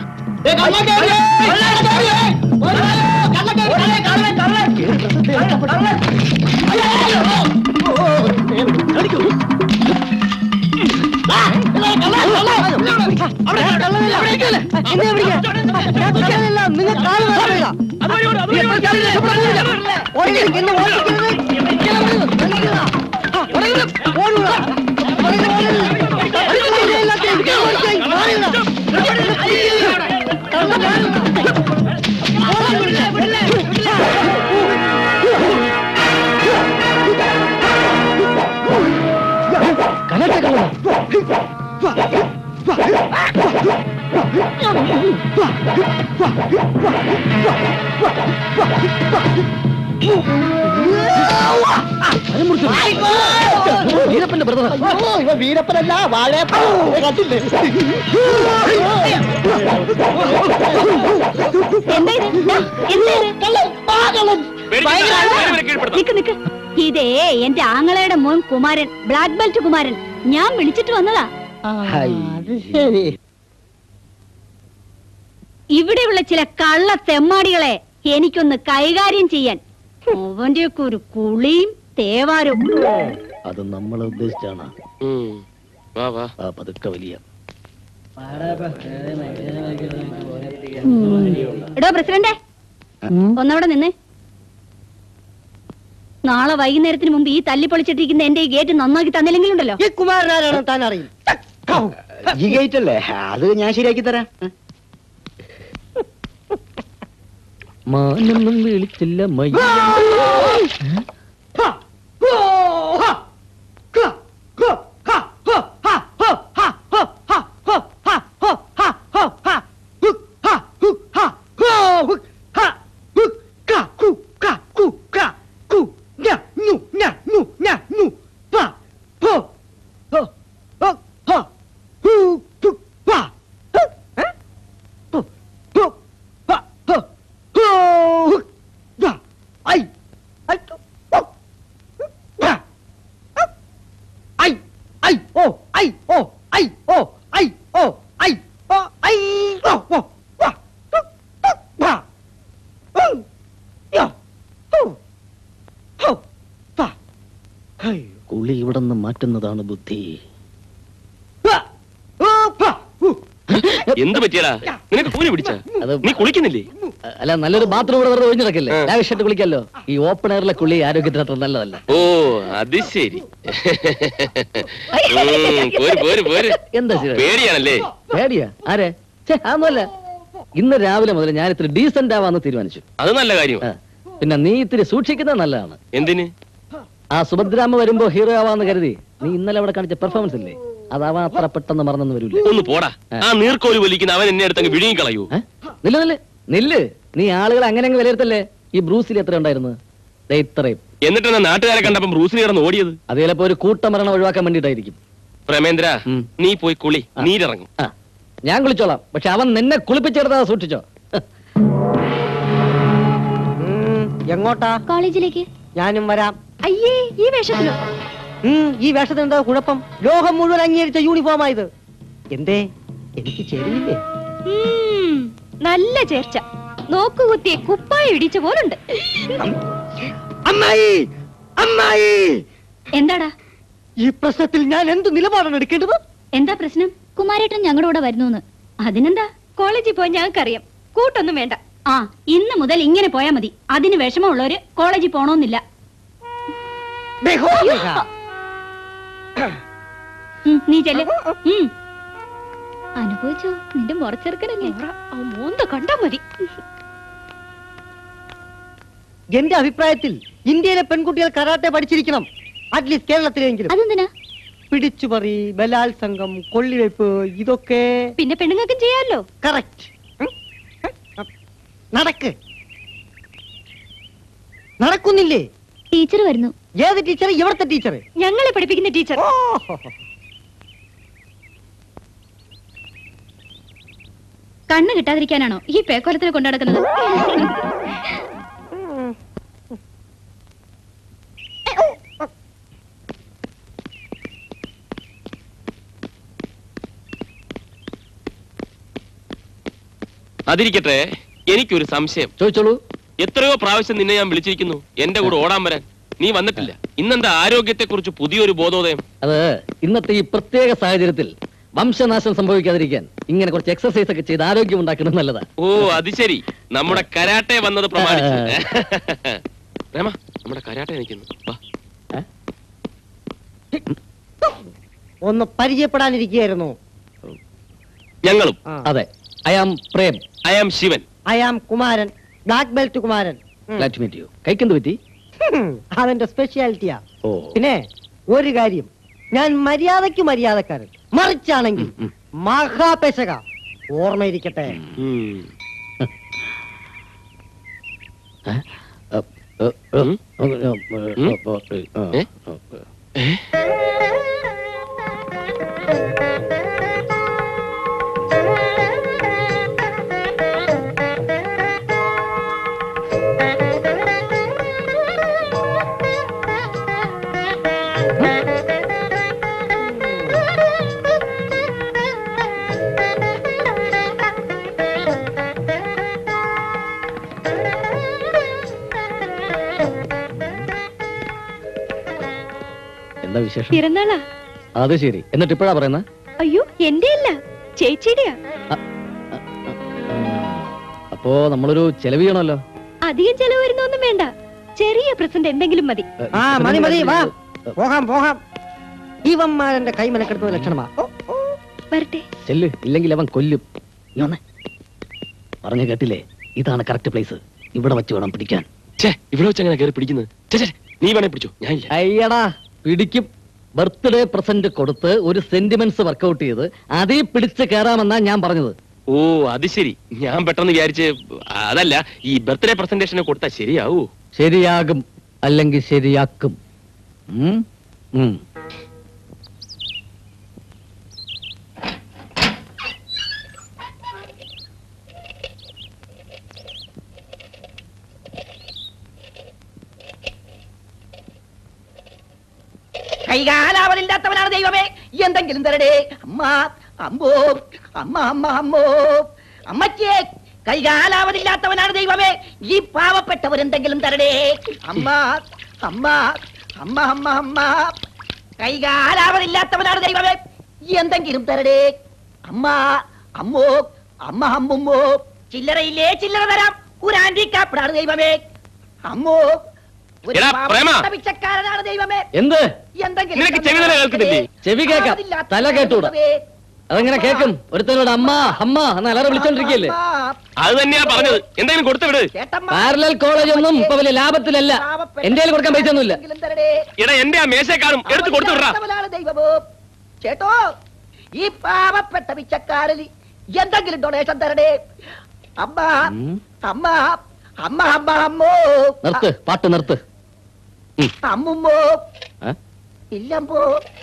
കനത്ത കള്ളനാ വീരപ്പന്റെ ബ്രദർ
വീരപ്പനല്ല വാഴയപ്പൻ കണ്ടില്ലേ
എന്താ ഇത് ദാ, എന്താ ഇത് നിക്ക് നിക്ക് ഇതേ എന്റെ ആങ്ങളയുടെ മോൻ കുമാരൻ ബ്ലാക്ക് ബെൽറ്റ് കുമാരൻ ഞാൻ വിളിച്ചിട്ട് വന്നതാ
അത് ശരി
ഇവിടെയുള്ള ചില കള്ള തെമ്മാടികളെ എനിക്കൊന്ന് കൈകാര്യം ചെയ്യാൻ അവന്റെയൊക്കെ ഒരു കുളിയും തേവാരും
അത് നമ്മൾ ഉദ്ദേശിച്ചാണ്
ഉം. വാ വാ
ആ പതുക്കെ വലിയ
എടോ പ്രസിഡന്റെ ഒന്നവിടെ നിന്ന് നാളെ വൈകുന്നേരത്തിന് മുമ്പ് ഈ തല്ലി പൊളിച്ചിട്ടിരിക്കുന്ന എന്റെ ഈ ഗേറ്റ് നന്നാക്കി തന്നില്ലെങ്കിലുണ്ടല്ലോ
ഈ കുമാരനാരാണ് താൻ അറിയും
ഈ ഗേറ്റ് അല്ലേ അത് ഞാൻ ശരിയാക്കി തരാം
മാനൊന്നും വിളിച്ചില്ല മയ്യ കുളി ഇവിടെ നിന്ന് മാറ്റുന്നതാണ് ബുദ്ധി
എന്ത് പറ്റിയടാ നിനക്ക് കൂലി പിടിച്ച
അത്
നീ കുളിക്കുന്നില്ലേ
അല്ല നല്ലൊരു ബാത്റൂം ഇവിടെ വെറുതെ ഒഴിഞ്ഞിടക്കില്ലേ
ആ.
ലാവിഷായിട്ട് കുളിക്കല്ലോ ഈ ഓപ്പൺ എയറിലെ കുളി ആരോഗ്യത്തിന് അത്ര നല്ലതല്ല
ഓ അത് ശരി ഉം, പോര് പോര് പോര്
എന്താ ശരി
പേടിയാണല്ലേ
പേടിയാ ആരെ ഛേ, അതൊന്നുമല്ല ഇന്ന് രാവിലെ മുതൽ ഞാൻ ഇത്തിരി ഡീസന്റ് ആവാന്ന് തീരുമാനിച്ചു
അത് നല്ല കാര്യം
ആ. പിന്നെ നീ ഇത്തിരി സൂക്ഷിക്കുന്നത് നല്ലതാണ്
എന്തിന്
ആ സുഭദ്രാമ്മ വരുമ്പോ ഹീറോ ആവാന്ന് കരുതി നീ ഇന്നലെ അവിടെ കാണിച്ച പെർഫോമൻസ് ഇല്ലേ അതാവാൻ അത്ര പെട്ടെന്ന് മറന്നെന്ന് വരൂലേ
ഒന്ന് പോടാ ആ നീർക്കോല് വലിക്കുന്ന അവൻ എന്നെ അടുത്തങ്ങ് വിഴുങ്ങി കളയൂ
ഏ? നില്ല് നില്ല് നില്ല് നീ ആളുകൾ അങ്ങനെ അങ്ങ് വിലയിരുത്തല്ലേ ഈ ബ്രൂസിൽ എത്ര ഉണ്ടായിരുന്നു ദേ ഇത്രയും
എന്നിട്ട് എന്നെ നാട്ടുകാരെ കണ്ടപ്പം ബ്രൂസിലി കിടന്ന് ഓടിയത്
അത് ചിലപ്പോ ഒരു കൂട്ടമരണം ഒഴിവാക്കാൻ വേണ്ടിയിട്ടായിരിക്കും
പ്രമേന്ദ്ര
ഉം.
നീ പോയി കുളി നീരിറങ്ങും
ആ ഞാൻ കുളിച്ചോളാം പക്ഷെ അവൻ നിന്നെ കുളിപ്പിച്ചെടുത്താ സൂക്ഷിച്ചോ
എങ്ങോട്ടാ
കോളേജിലേക്ക്
ഞാനും വരാം
അയ്യേ ഈ വേഷത്തിലോ
ഉം, ഈ വേഷത്തിന് എന്താ കുഴപ്പം ലോകം മുഴുവൻ അംഗീകരിച്ച യൂണിഫോമാ ഇത് എന്തേ എനിക്ക് ചെറിയില്ലേ
ഉം, നല്ല ചേർച്ച നോക്കുകുത്തിയെ കുപ്പായ ഇടിച്ച പോലുണ്ട്
അമ്മായി അമ്മായി
എന്താടാ
ഈ പ്രശ്നത്തിൽ ഞാൻ എന്ത് നിലപാടാണ് എടുക്കേണ്ടത്
എന്താ പ്രശ്നം
കുമാരേട്ടൻ ഞങ്ങളുടെ കൂടെ വരുന്നു
അതിനെന്താ കോളേജിൽ പോയി ഞങ്ങൾക്കറിയാം കൂട്ടൊന്നും വേണ്ട ആ ഇന്ന് മുതൽ ഇങ്ങനെ പോയാ മതി അതിന് വിഷമമുള്ളവര് കോളേജിൽ പോണോന്നില്ല
ബെഹോ, ബെഹ.
ഉം, നീ ചെല്ല് ഉം.
അനുഭവിച്ചോ നിന്റെ മുറച്ചെറുക്കനല്ലേ
മോന്ത കണ്ടാ മതി
എന്റെ അഭിപ്രായത്തിൽ ഇന്ത്യയിലെ പെൺകുട്ടികൾ കരാട്ടെ പഠിച്ചിരിക്കണം അറ്റ്ലീസ്റ്റ് കേരളത്തിലെങ്കിലും
അതെന്തിനാ
പിടിച്ചുപറി ബലാത്സംഗം കൊള്ളിവെപ്പ് ഇതൊക്കെ
പിന്നെ പെണ്ണുങ്ങൾക്കും ചെയ്യാമല്ലോ
കറക്റ്റ് നടക്ക് നടക്കുന്നില്ലേ
ടീച്ചർ വരുന്നു
ഏത് ടീച്ചർ ഇവിടുത്തെ ടീച്ചർ
ഞങ്ങളെ പഠിപ്പിക്കുന്ന ടീച്ചർ കണ്ണ് കിട്ടാതിരിക്കാനാണോ ഈ പേക്കോലത്തിന് കൊണ്ടു നടക്കുന്നത്
അതിരിക്കട്ടെ എനിക്കൊരു സംശയം
ചോദിച്ചോളൂ
എത്രയോ പ്രാവശ്യം നിന്നെ ഞാൻ വിളിച്ചിരിക്കുന്നു എന്റെ കൂടെ ഓടാൻ വരാൻ നീ വന്നിട്ടില്ല ഇന്നെന്താ ആരോഗ്യത്തെ കുറിച്ച് പുതിയൊരു ബോധോദയം
അത് ഇന്നത്തെ ഈ പ്രത്യേക സാഹചര്യത്തിൽ വംശനാശം സംഭവിക്കാതിരിക്കാൻ ഇങ്ങനെ കുറച്ച് എക്സസൈസ് ഒക്കെ ചെയ്ത് ആരോഗ്യം ഉണ്ടാക്കുന്നത് നല്ലതാ
ഓ അത് ശരി നമ്മുടെ കരാട്ടെ വന്നത് പ്രമാണിച്ച് പ്രേമ നമ്മുടെ കരാട്ടെ നിൽക്കുന്നു വാ.
ഒന്ന് പരിചയപ്പെടാനിരിക്കുകയായിരുന്നു
ഞങ്ങളും
അതെ I am Prem
I am Shivan
I am Kumaran black belt Kumaran ഉം.
ഗ്ലാഡ് ടു മീറ്റ് യു കൈക്കെന്ത് പറ്റി
ഹും, അതെന്റെ സ്പെഷ്യാലിറ്റിയാ
ഓ
പിന്നെ ഒരു കാര്യം ഞാൻ മര്യാദയ്ക്ക് മര്യാദക്കാരൻ മറിച്ചാണെങ്കിൽ
ഉം,
മഹാപേശക ഓർമ്മയിരിക്കട്ടെ
ഉം.
ഏ? ഏ, ഏ, ഏ,
ഉം?
ഏ, ഏ, ഏ, ഏ,
ഏ?
ഏ, ഏ. എന്താ വിശേഷം
പിറന്നാളാ
അത് ശരി എന്നിട്ട് ഇപ്പോഴാ പറയുന്ന
അയ്യോ എന്റെ അല്ല ചേച്ചിയുടെയാ
അപ്പോ നമ്മളൊരു ചെലവ് ചെയ്യണമല്ലോ
അധികം ചെലവ് വരുന്നൊന്നും വേണ്ട ചെറിയ പ്രസന്റ് എന്തെങ്കിലും മതി
ഏ,
ആ
ഇപ്പൊ
മതി
നിങ്ങൾ
മതി വാ
ഏ,
പോകാം പോകാം ഇവന്മാരെന്റെ കൈ മെനക്കെടുത്തുന്ന ലക്ഷണമാ ഓ, ഓ.
വരട്ടെ
ചെല്ല് ഇല്ലെങ്കിൽ അവൻ കൊല്ലും നീ വന്നേ പറഞ്ഞു കേട്ടില്ലേ ഇതാണ് കറക്റ്റ് പ്ലേസ് ഇവിടെ വെച്ച് വേണം പിടിക്കാൻ
ഛേ ഇവിടെ വെച്ച് അങ്ങനെ കയറി പിടിക്കുന്നത് ഛേ, ഛേ, നീ വേണേ പിടിച്ചോ ഞാനില്ല
അയ്യടാ പിടിക്കും ബർത്ത്ഡേ പ്രസന്റ് കൊടുത്ത് ഒരു സെന്റിമെന്റ്സ് വർക്കൗട്ട് ചെയ്ത് അതിൽ പിടിച്ച് കയറാമെന്നാ ഞാൻ പറഞ്ഞത്
ഓ അത് ശരി ഞാൻ പെട്ടെന്ന് വിചാരിച്ച് അതല്ല ഈ ബർത്ത്ഡേ പ്രസന്റേഷന് കൊടുത്താൽ ശരിയാവൂ
ശരിയാകും അല്ലെങ്കിൽ ശരിയാക്കും ഉം? ഉം.
കൈകാലാവലില്ലാത്തവനാണ് ദൈവമേ എന്തെങ്കിലും തരടേ അമ്മ അമ്മോ അമ്മ അമ്മ അമ്മോ അമ്മച്ചേ കൈകാലാവലില്ലാത്തവനാണ് ദൈവമേ ഈ പാവപ്പെട്ടവരെന്തെങ്കിലും തരടേ അമ്മ അമ്മ അമ്മ അമ്മ അമ്മ കൈകാലാവലില്ലാത്തവനാണ് ദൈവമേ എന്തെങ്കിലും തരടേ അമ്മ അമ്മോ അമ്മ അമ്മുമ്മോ ചില്ലറയില്ലേ ചില്ലറ തരാം ഒരു ആന്റിക്കാപ്പിടാണ് ദൈവമേ അമ്മോ ഒരു
എടാ, പ്രേമ.
പാവപ്പെട്ട പിച്ചക്കാരനാണ് ദൈവമേ
എന്ത്
എന്തെങ്കിലും
നിനക്ക് ചെവി തന്നെ കേൾക്കുന്നില്ലേ?
ചെവി കേൾക്കാം. തല കേട്ടൂടാ. അതെങ്ങനെ കേക്കും ഒരുത്തനോട് അമ്മ അമ്മ എന്ന് അലറ വിളിച്ചോണ്ടിരിക്കല്ലേ
അത് തന്നെയാ പറഞ്ഞത് എന്തെങ്കിലും കൊടുത്തു വിട്
പാരലൽ കോളേജ് ഒന്നും ഇപ്പൊ വലിയ ലാഭത്തിലല്ല എന്റെ കയ്യിൽ കൊടുക്കാൻ പൈസ ഒന്നുമില്ല
എടാ എന്റെ ആ മേശക്കാരും എടുത്ത് കൊടുത്തു വിടാ
ദൈവമോ ചേട്ടോ ഈ പാവപ്പെട്ട പിച്ചക്കാരന് എന്തെങ്കിലും ഡൊണേഷൻ തരണേ അമ്മ
ഉം.
അമ്മ അമ്മ അമ്മ അമ്മോ
നിർത്ത് പാട്ട് നിർത്ത്
അമ്മുമ്മോ
ഏ?
ഇല്ലമ്പോ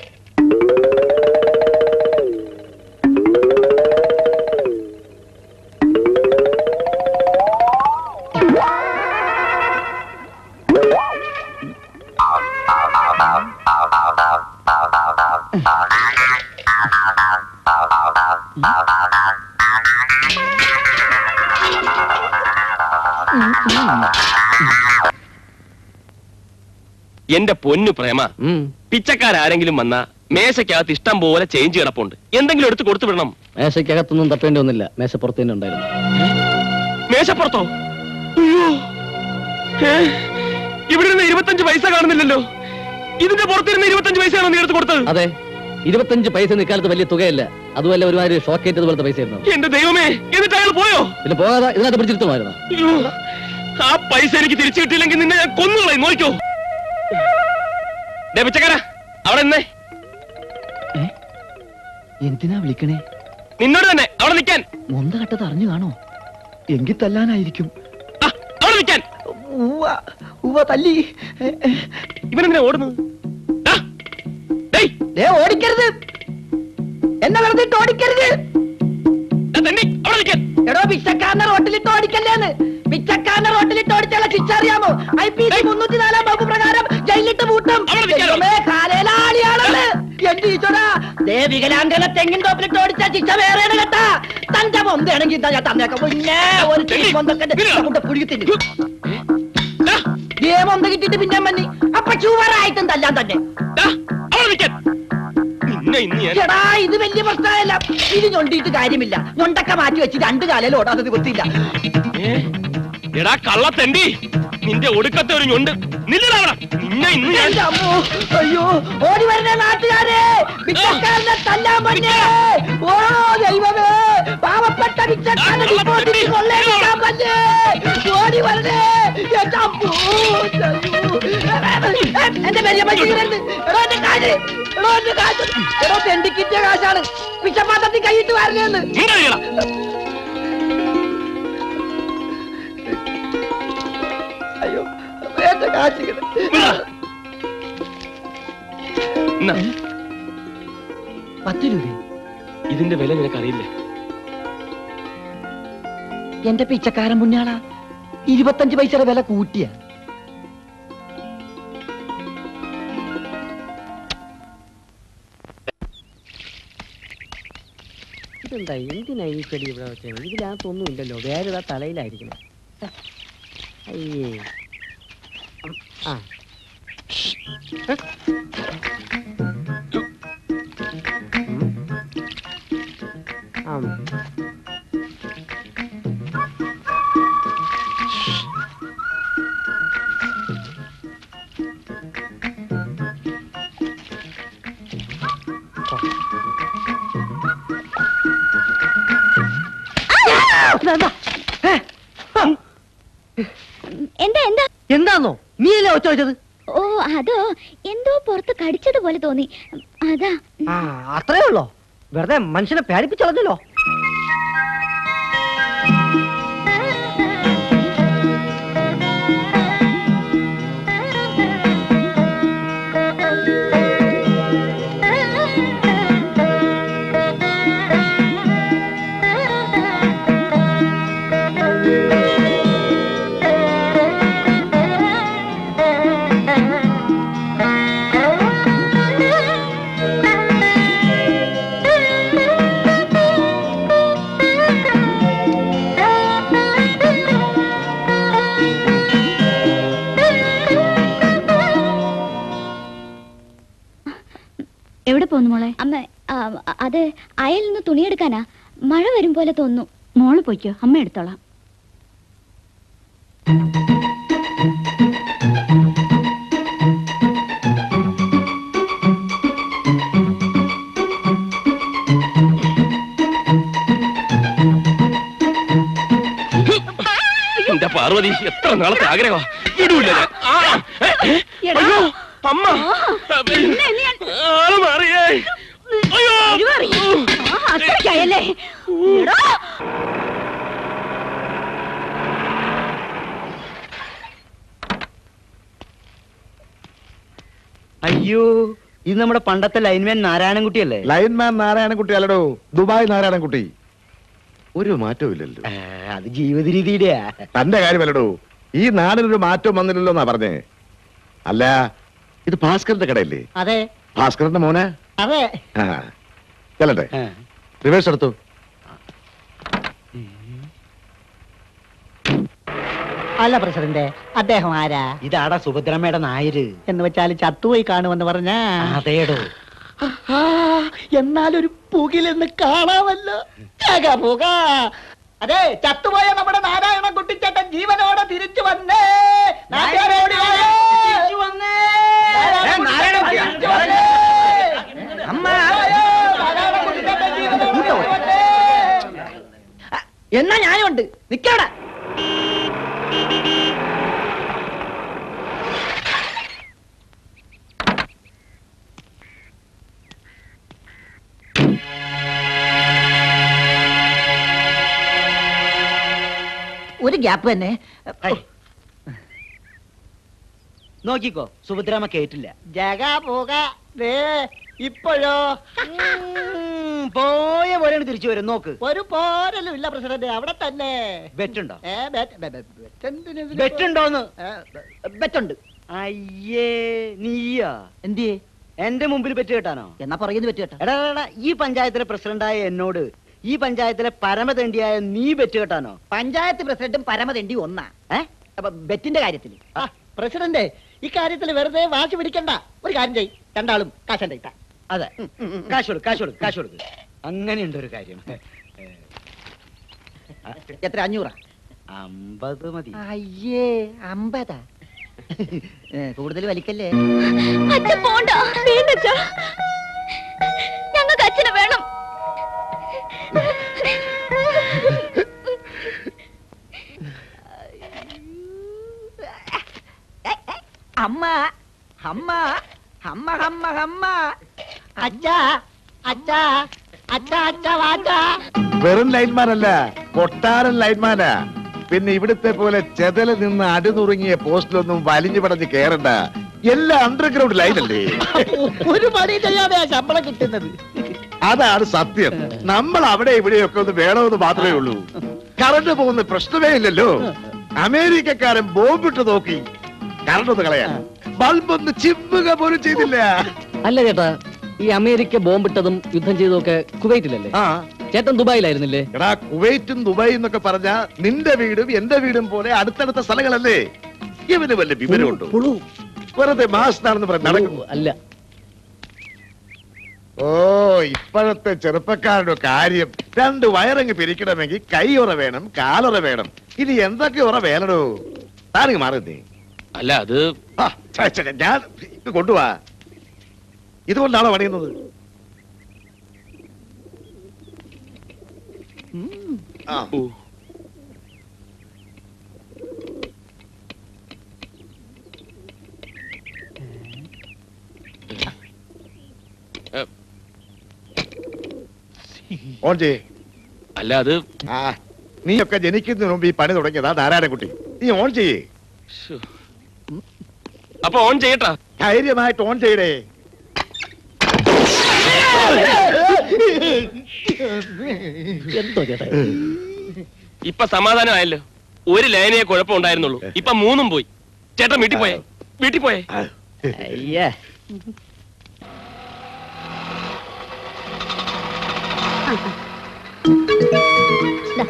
എന്റെ പൊന്നു പ്രേമ
ഉം.
പിച്ചക്കാരാരെങ്കിലും വന്നാ മേശക്കകത്ത് ഇഷ്ടം പോലെ ചേഞ്ച് കിടപ്പുണ്ട് എന്തെങ്കിലും എടുത്ത് കൊടുത്തു വിടണം
മേശയ്ക്കകത്തൊന്നും തപ്പേണ്ടി വന്നില്ല മേശ പുറത്തു തന്നെ ഉണ്ടായിരുന്നു
മേശപ്പുറത്തോ അയ്യോ ഏ? ഇവിടെ നിന്ന് ഇരുപത്തഞ്ച് പൈസ കാണുന്നില്ലല്ലോ ഇതിന്റെ പുറത്തിരുന്ന് ഇരുപത്തഞ്ച് പൈസയാണോ നീ എടുത്ത് കൊടുത്തത്
അതെ ഇരുപത്തഞ്ച് പൈസ ഇക്കാലത്ത് വലിയ തുകയല്ല അതുമല്ല ഒരുമാതിരി ഷോക്കേറ്റ് പോലത്തെ പൈസ ആയിരുന്നു
എന്റെ ദൈവമേ എന്നിട്ട് അയാൾ പോയോ
പിന്നെ പോകാതെ ഇതിനകത്ത് പിടിച്ചിരുത്തുമായിരുന്നു
അയ്യോ, ആ പൈസ എനിക്ക് തിരിച്ചു കിട്ടിയില്ലെങ്കിൽ നിന്നെ ഞാൻ കൊന്നുകളയും നോക്കോ പിച്ചക്കാരാ അവിടെ നിന്നേ
എന്തിനാ വിളിക്കണേ
നിന്നോട് തന്നെ അവിടെ നിൽക്കാൻ
മൊന്ത കട്ടത് അറിഞ്ഞു കാണോ എങ്കിൽ തല്ലാനായിരിക്കും
ആ, അവിടെ നിൽക്കാൻ
ഉവ്വ ഉവ്വ തല്ലി
ഇവനെന്തിനാ ഓടുന്നത് ആ, ഡേയ്,
ദേ ഓടിക്കരുത് എന്നെ വെറുതെ ഇട്ട് ഓടിക്കരുത്
ദാ തന്നെ അവിടെ നിൽക്കാൻ
എടോ പിച്ചക്കാരനെ റോട്ടിലിട്ട് ഓടിക്കല്ലേന്ന് പിച്ചക്കാരനെ റോട്ടിലിട്ട് ഓടിച്ചുള്ള ശിക്ഷ അറിയാമോ ഐ പി സി മുന്നൂറ്റി നാലാം വകുപ്പ് പ്രകാരം ജയിലിട്ട് പൂട്ടും
അവിടെ നിൽക്കാനോ?
ദൈവമേ, കാലേലാളിയാണെന്ന് എന്റെ ഈശ്വര ദേ വികലാംഗനെ തെങ്ങിൻ തോപ്പിലിട്ട് ഓടിച്ച ശിക്ഷ വേറെയാണ് കേട്ടാ തന്റെ മൊന്തയാണെങ്കിൽ ഇതാ ഞാൻ തന്നേക്കാം പിന്നെ ഒരു
തെണ്ടി,
മൊന്തൊക്കെ
ഇതിലാ.
പുഴുകി തിന്നു
ദാ,
ദേ മൊന്ത കിട്ടിയിട്ട് പിന്നെ മന്നി അപ്പൊ ചുവറായിട്ടും തല്ലാൻ തന്നെ
ദാ, അവിടെ നിൽക്കാൻ നിന്നെ ഇന്ന് ഞാൻ
എടാ ഇത് വലിയ പ്രശ്നമല്ല ഇത് ഞൊണ്ടിയിട്ട് കാര്യമില്ല ഞൊണ്ടൊക്കെ മാറ്റി വെച്ച് രണ്ട് കാലയിൽ ഓടാതെ നിവൃത്തിയില്ല
ഏ? എടാ കള്ളത്തെണ്ടി നിന്റെ ഒടുക്കത്തെ ഒരു ഞൊണ്ട് നില്ലടാ അവിടെ നിന്നെ ഇന്ന് ഞാൻ
എന്റെ അമ്മോ, അയ്യോ ഓടി വരുന്ന നാട്ടുകാരെ പിച്ചക്കാരനെ തല്ലാൻ പറ്റേ ഓ ദൈവമേ പാവപ്പെട്ട പിച്ചക്കാരനെ ഡിപ്പോസിറ്റ് കൊള്ളേക്കാൻ പറ്റേ ഓടി വരണേ എന്റെ അമ്മോ, അയ്യോ. എന്റെ പെരിയമ്മ ചെയ്യരുത് എടോ എന്റെ കാശ് എടോ എന്റെ കാശ് എടോ തെണ്ടി കിട്ടിയ കാശാണ് പിച്ചപ്പാത്രത്തിൽ കൈയിട്ട് വരണേന്ന്
മിണ്ടടിയടാ.
അയ്യോ എന്റെ കാശ് ഇങ്ങട്.
വിടാ. എന്നാ,
പത്ത് രൂപ
ഇതിന്റെ വില നിനക്കറിയില്ലേ
എന്റെ പിച്ചക്കാരൻ പുണ്യാളാ ഇരുപത്തഞ്ച് പൈസയുടെ വില കൂട്ടിയ
ഇതെന്താ എന്തിനാ ഈ ചെടി ഇവിടെ വെച്ചത് ഇതിനകത്തൊന്നും ഇല്ലല്ലോ വേറെ ഇതാ തലയിലായിരിക്കണം അയ്യേ ഉം, ആ ഹ്? ഉം. ആം.
എന്താ എന്താ
എന്താന്നോ നീയല്ലേ ഒച്ച വെച്ചത്
ഓ അതോ എന്തോ പുറത്ത് കടിച്ചതുപോലെ തോന്നി അതാ
ആ അത്രേ ഉള്ളോ വെറുതെ മനുഷ്യനെ പേടിപ്പിച്ചളഞ്ഞല്ലോ
എവിടെ പോന്നു മോളെ
അമ്മ ആ, അത് അയൽ നിന്ന് തുണിയെടുക്കാനാ മഴ വരും പോലെ തോന്നുന്നു
മോള് പോയിക്കോ അമ്മ എടുത്തോളാം
എന്റെ പാർവതി എത്ര നാളത്തെ ആഗ്രഹമാ വിടൂല ഞാൻ. ആ, ഏ, ഏ, അയ്യോ അമ്മ ആള് മാറിയേ അയ്യോ
അത്രയ്ക്കായല്ലേ
അയ്യോ ഇത് നമ്മുടെ പണ്ടത്തെ ലൈൻമാൻ നാരായണൻകുട്ടിയല്ലേ
ലൈൻമാൻ നാരായണൻകുട്ടി അല്ലടോ ദുബായ് നാരായണൻകുട്ടി ഒരു മാറ്റവും ഇല്ലല്ലോ
ആ, അത് ജീവിത രീതിയുടെയാ
തന്റെ കാര്യമല്ലടോ ഈ നാടിനൊരു മാറ്റവും വന്നില്ലല്ലോ എന്നാ പറഞ്ഞേ അല്ല ഇത് ഭാസ്കറിന്റെ കടയല്ലേ
അതെ
ഭാസ്കറിന്റെ മോനെ
അതെ
ആ ചെല്ലട്ടെ
ആ.
റിവേഴ്സ് എടുത്തു
അല്ല പ്രസിഡന്റ് അദ്ദേഹം ആരാ ഇതാടാ സുഭദ്രമ്മയുടെ നായര് എന്ന് വെച്ചാൽ ചത്തുപോയി കാണുമെന്ന് പറഞ്ഞ അതേടോ
എന്നാലൊരു പുകിലെന്ന് കാണാമല്ലോ കേക പുക അതെ ചത്തുപോയ നമ്മുടെ നാരായണ കുട്ടിച്ചേട്ടൻ ജീവനോടെ തിരിച്ചു വന്നേ നാട്ടുകാരെ ഓടി വായോ. നാരായണ കുട്ടിച്ചേട്ടൻ തിരിച്ചു വന്നേ. അമ്മ നാരായണ കുട്ടിച്ചേട്ടൻ ജീവനോടെ എന്നാ ഞാനുണ്ട് നിക്കവിടെ ഒരു ഗ്യാപ്പ് തന്നെ
നോക്കിക്കോ സുഭദ്രാമ കേട്ടില്ല
ജഗ പോക ദേ ഇപ്പോഴോ
പോയ പോലെയാണ് തിരിച്ചു വരും നോക്ക്
ഒരു പോരലും ഇല്ല പ്രസിഡന്റ് അവിടെ തന്നെ
ബെറ്റുണ്ടോ
ഏ, bet- bet- bet- bet എന്തിന് ഇതിന്
ബെറ്റുണ്ടോന്ന്
ഏ, ബെറ്റുണ്ട്
അയ്യേ നീയാ
എന്തിയേ
എന്റെ മുമ്പിൽ ബെറ്റ് കേട്ടാനോ
എന്നാ പറയുന്നു പറ്റി കേട്ടോ
എടാ എടാ, എടാ, ഈ പഞ്ചായത്തിലെ പ്രസിഡന്റായ എന്നോട് ഈ പഞ്ചായത്തിലെ പരമതണ്ടിയായ നീ ബെറ്റ് കേട്ടാനോ
പഞ്ചായത്ത് പ്രസിഡന്റും പരമതെണ്ടി ഒന്നാ
ഏ
അപ്പൊ ബെറ്റിന്റെ കാര്യത്തിൽ ആ പ്രസിഡന്റ് ഈ കാര്യത്തിൽ വെറുതെ വാശി പിടിക്കണ്ട ഒരു കാര്യം ചെയ് രണ്ടാളും കാശണ്ട ഇട്ടാ
അതെ കാശ് കൊടുക്ക് കാശ് കൊടുക്ക് കാശ് കൊടുക്ക് അങ്ങനെയുണ്ട് ഒരു കാര്യം
എത്ര അഞ്ഞൂറാ
അമ്പത് മതി
അയ്യേ അമ്പതാ കൂടുതൽ വലിക്കല്ലേ
അച്ഛൻ പോണ്ട വേണ്ടച്ചാ ഞങ്ങൾക്ക് അച്ഛനെ വേണം
അമ്മ അമ്മ അമ്മ അമ്മ അമ്മ അച്ഛ അച്ഛ അച്ഛ അച്ഛ വാച്ച
വെറും ലൈൻമാനല്ല കൊട്ടാരൻ ലൈൻമാനാ പിന്നെ ഇവിടുത്തെ പോലെ ചെതല നിന്ന് അടിനുറുങ്ങിയ പോസ്റ്റിലൊന്നും വലിഞ്ഞു പടഞ്ഞ് കേറണ്ട എല്ലാം അണ്ടർഗ്രൗണ്ട് ലൈനല്ലേ
ഒരു പണി ചെയ്യാതെ ശമ്പളം കിട്ടുന്നത്
അതാണ് സത്യം നമ്മൾ അവിടെ ഇവിടെയൊക്കെ ഒന്ന് വേണമെന്ന് മാത്രമേ ഉള്ളൂ കറണ്ട് പോകുന്ന പ്രശ്നമേ ഇല്ലല്ലോ അമേരിക്കക്കാരൻ ബോംബിട്ട് നോക്കി കറണ്ട് ഒന്ന് കളയാൻ ബൾബൊന്ന് ചിമ്മുക പോലും ചെയ്തില്ല
അല്ല ചേട്ടാ ഈ അമേരിക്ക ബോംബിട്ടതും യുദ്ധം ചെയ്തതൊക്കെ കുവൈറ്റിലല്ലേ
ആ
ചേട്ടൻ ദുബായിലായിരുന്നില്ലേ
എടാ കുവൈറ്റും ദുബായ് എന്നൊക്കെ പറഞ്ഞ നിന്റെ വീടും എന്റെ വീടും പോലെ അടുത്തടുത്ത സ്ഥലങ്ങളല്ലേ ഇവന് വല്ല വിവരമുണ്ടോ വെറുതെ മാസ്താണെന്ന് പറഞ്ഞ് നടക്കും
അല്ല
ഓ ഇപ്പോഴത്തെ ചെറുപ്പക്കാരുടെ കാര്യം രണ്ട് വയറങ്ങ് പിരിക്കണമെങ്കിൽ കൈയുറ വേണം കാലുറ വേണം ഇനി എന്തൊക്കെ ഉറ വേണടോ താനിങ് മാറുന്നേ
അല്ല അത്
ആ, ഛെ, ഛെ, ഞാൻ ഇത് കൊണ്ടുവാ ഇതുകൊണ്ടാണോ പണിയുന്നത് ആ ഓൺ ചെയ്യേ
അല്ല അത്
ആ നീയൊക്കെ ജനിക്കുന്നതിന് മുമ്പ് ഈ പണി തുടങ്ങിയതാ നാരായണൻകുട്ടി നീ ഓൺ ചെയ്യേ
ശ്ശോ. അപ്പൊ ഓൺ ചെയ്യട്ടാ
ധൈര്യമായിട്ട് ഓൺ ചെയ്യടേ
എന്തോ ചേട്ടാ
ഇപ്പൊ സമാധാനമായല്ലോ ഒരു ലൈനേ കുഴപ്പമുണ്ടായിരുന്നുള്ളൂ ഇപ്പൊ മൂന്നും പോയി ചേട്ടൻ വീട്ടിൽ പോയേ വീട്ടിൽ പോയേ
അയ്യേ
ദാ.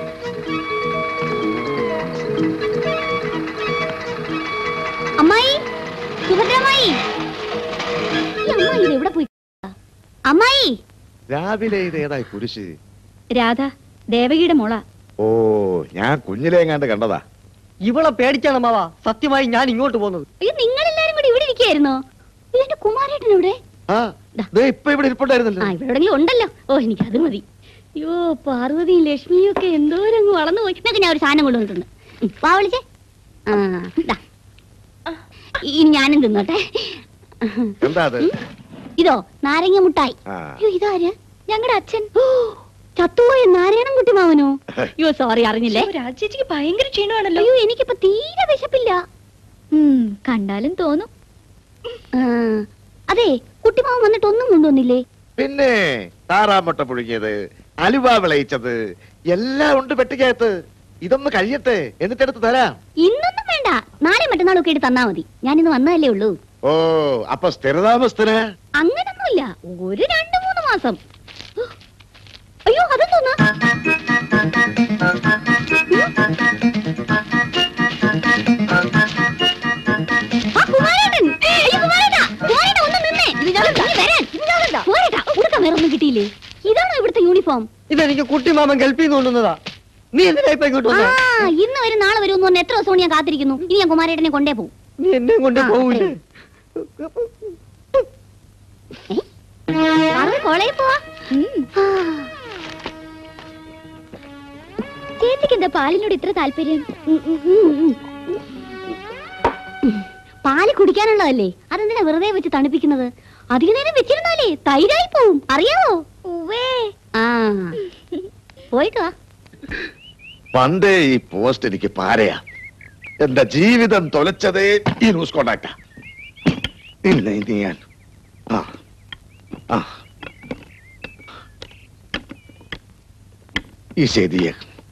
അമ്മായി സുഭദ്രമ്മായി ഈ അമ്മായി ഇത് എവിടെ പോയി അമ്മായി
രാവിലെ ഇത് ഏതായി കുരിശ്
രാധ ദേവകിയുടെ മോള
ഓ ഞാൻ കുഞ്ഞിലെ എങ്ങാണ്ട് കണ്ടതാ
ഇവളെ പേടിച്ചാണ് മാവ സത്യമായി ഞാൻ ഇങ്ങോട്ട് പോകുന്നത്
അയ്യോ നിങ്ങളെല്ലാരും കൂടി ഇവിടെ ഇരിക്കായിരുന്നോ എന്റെ കുമാരേട്ടൻ ഇവിടെ
ആ
ദാ.
ദേ ഇപ്പൊ ഇവിടെ ഇരിപ്പുണ്ടായിരുന്നല്ലോ
ആ ഇവിടെ എവിടെങ്കിലും ഉണ്ടല്ലോ ഓ എനിക്ക് അത് മതി അയ്യോ പാർവതിയും ലക്ഷ്മിയും ഒക്കെ എന്തോരങ്ങ് വളർന്നു പോയി എന്നൊക്കെ ഞാൻ ഒരു സാധനം കൊണ്ടുവന്നിട്ടുണ്ട് ഉം, വാ വിളിച്ചേ ആ ദാ. ഇനി ഞാനും തിന്നോട്ടെ
എന്താ അത്
ഇതോ നാരങ്ങ മുട്ടായി
ആ.
അയ്യോ ഇതാര് ഞങ്ങളുടെ അച്ഛൻ ഓ, ചത്തുപോയ നാരായണൻകുട്ടി മാവനോ അയ്യോ സോറി അറിഞ്ഞില്ലേ
രാജേച്ചിക്ക് ഭയങ്കര ക്ഷീണമാണല്ലോ
അയ്യോ എനിക്കിപ്പോ തീരെ വിശപ്പില്ല ഉം, കണ്ടാലും തോന്നും ആ, അതെ കുട്ടിമാവൻ വന്നിട്ട് ഒന്നും കൊണ്ടുവന്നില്ലേ
പിന്നെ താറാമുട്ട പുഴുങ്ങിയത് അലുവ വിളയിച്ചത് എല്ലാം ഉണ്ട് പെട്ടിക്കകത്ത് ഇതൊന്ന് കഴിയട്ടെ എന്നിട്ടെടുത്ത് തരാം
ഇന്നൊന്നും വേണ്ട നാളെ മറ്റന്നാളും ഒക്കെ എടുത്ത് തന്നാ മതി ഞാനിന്ന് വന്നതല്ലേ ഉള്ളൂ
ഓ അപ്പൊ സ്ഥിരതാമസത്തിന്
അങ്ങനൊന്നുമില്ല ഒരു രണ്ടു മൂന്ന് മാസം അയ്യോ അതെന്തോന്നാ ആ, കുമാരേട്ടൻ. അയ്യോ, കുമാരേട്ടാ. കുമാരേട്ടാ, ഒന്ന് നിന്നേ. ഇങ്ങ് വരാൻ. കുമാരേട്ടാ, ഉടുക്കാൻ വേറെ ഒന്നും കിട്ടിയില്ലേ ഇതാണോ ഇവിടുത്തെ യൂണിഫോം
ഇതെനിക്ക് കുട്ടി മാമൻ ഗൾഫിൽ നിന്ന് കൊണ്ടുവന്നതാ നീ എന്തിനാ ഇപ്പൊ ഇങ്ങോട്ട്
ആ
വന്നേ
ഇന്ന് വരും നാളെ വരും എന്ന് പറഞ്ഞ് എത്ര ദിവസം കൊണ്ട് ഞാൻ കാത്തിരിക്കുന്നു ഇനി ഞാൻ കുമാരേട്ടനെ കൊണ്ടേ പോകും
നീ എന്നെ കൊണ്ട്
ആ,
പോവില്ലേ
കോളേജിൽ പോവാ ചേച്ചി ആന്റിക്ക് എന്താ പാലിനോട് ഇത്ര താല്പര്യം ഉം, ഉം, ഉം, ഉം. ഉം. പാല് കുടിക്കാനുള്ളതല്ലേ അതെന്തിനാ വെറുതെ വെച്ച് തണുപ്പിക്കുന്നത് അധിക നേരം വെച്ചിരുന്നാലേ തൈരായി പോവും അറിയാവോ ആ പോയിട്ട് വാ
പണ്ടേ ഈ പോസ്റ്റ് എനിക്ക് പാരയാ എന്റെ ജീവിതം തൊലച്ചതേ ഈ ന്യൂസ് കോണ്ടാക്ടാ ഇല്ല ഇനി ഞാൻ ആ ആ ഈ ശരിയെ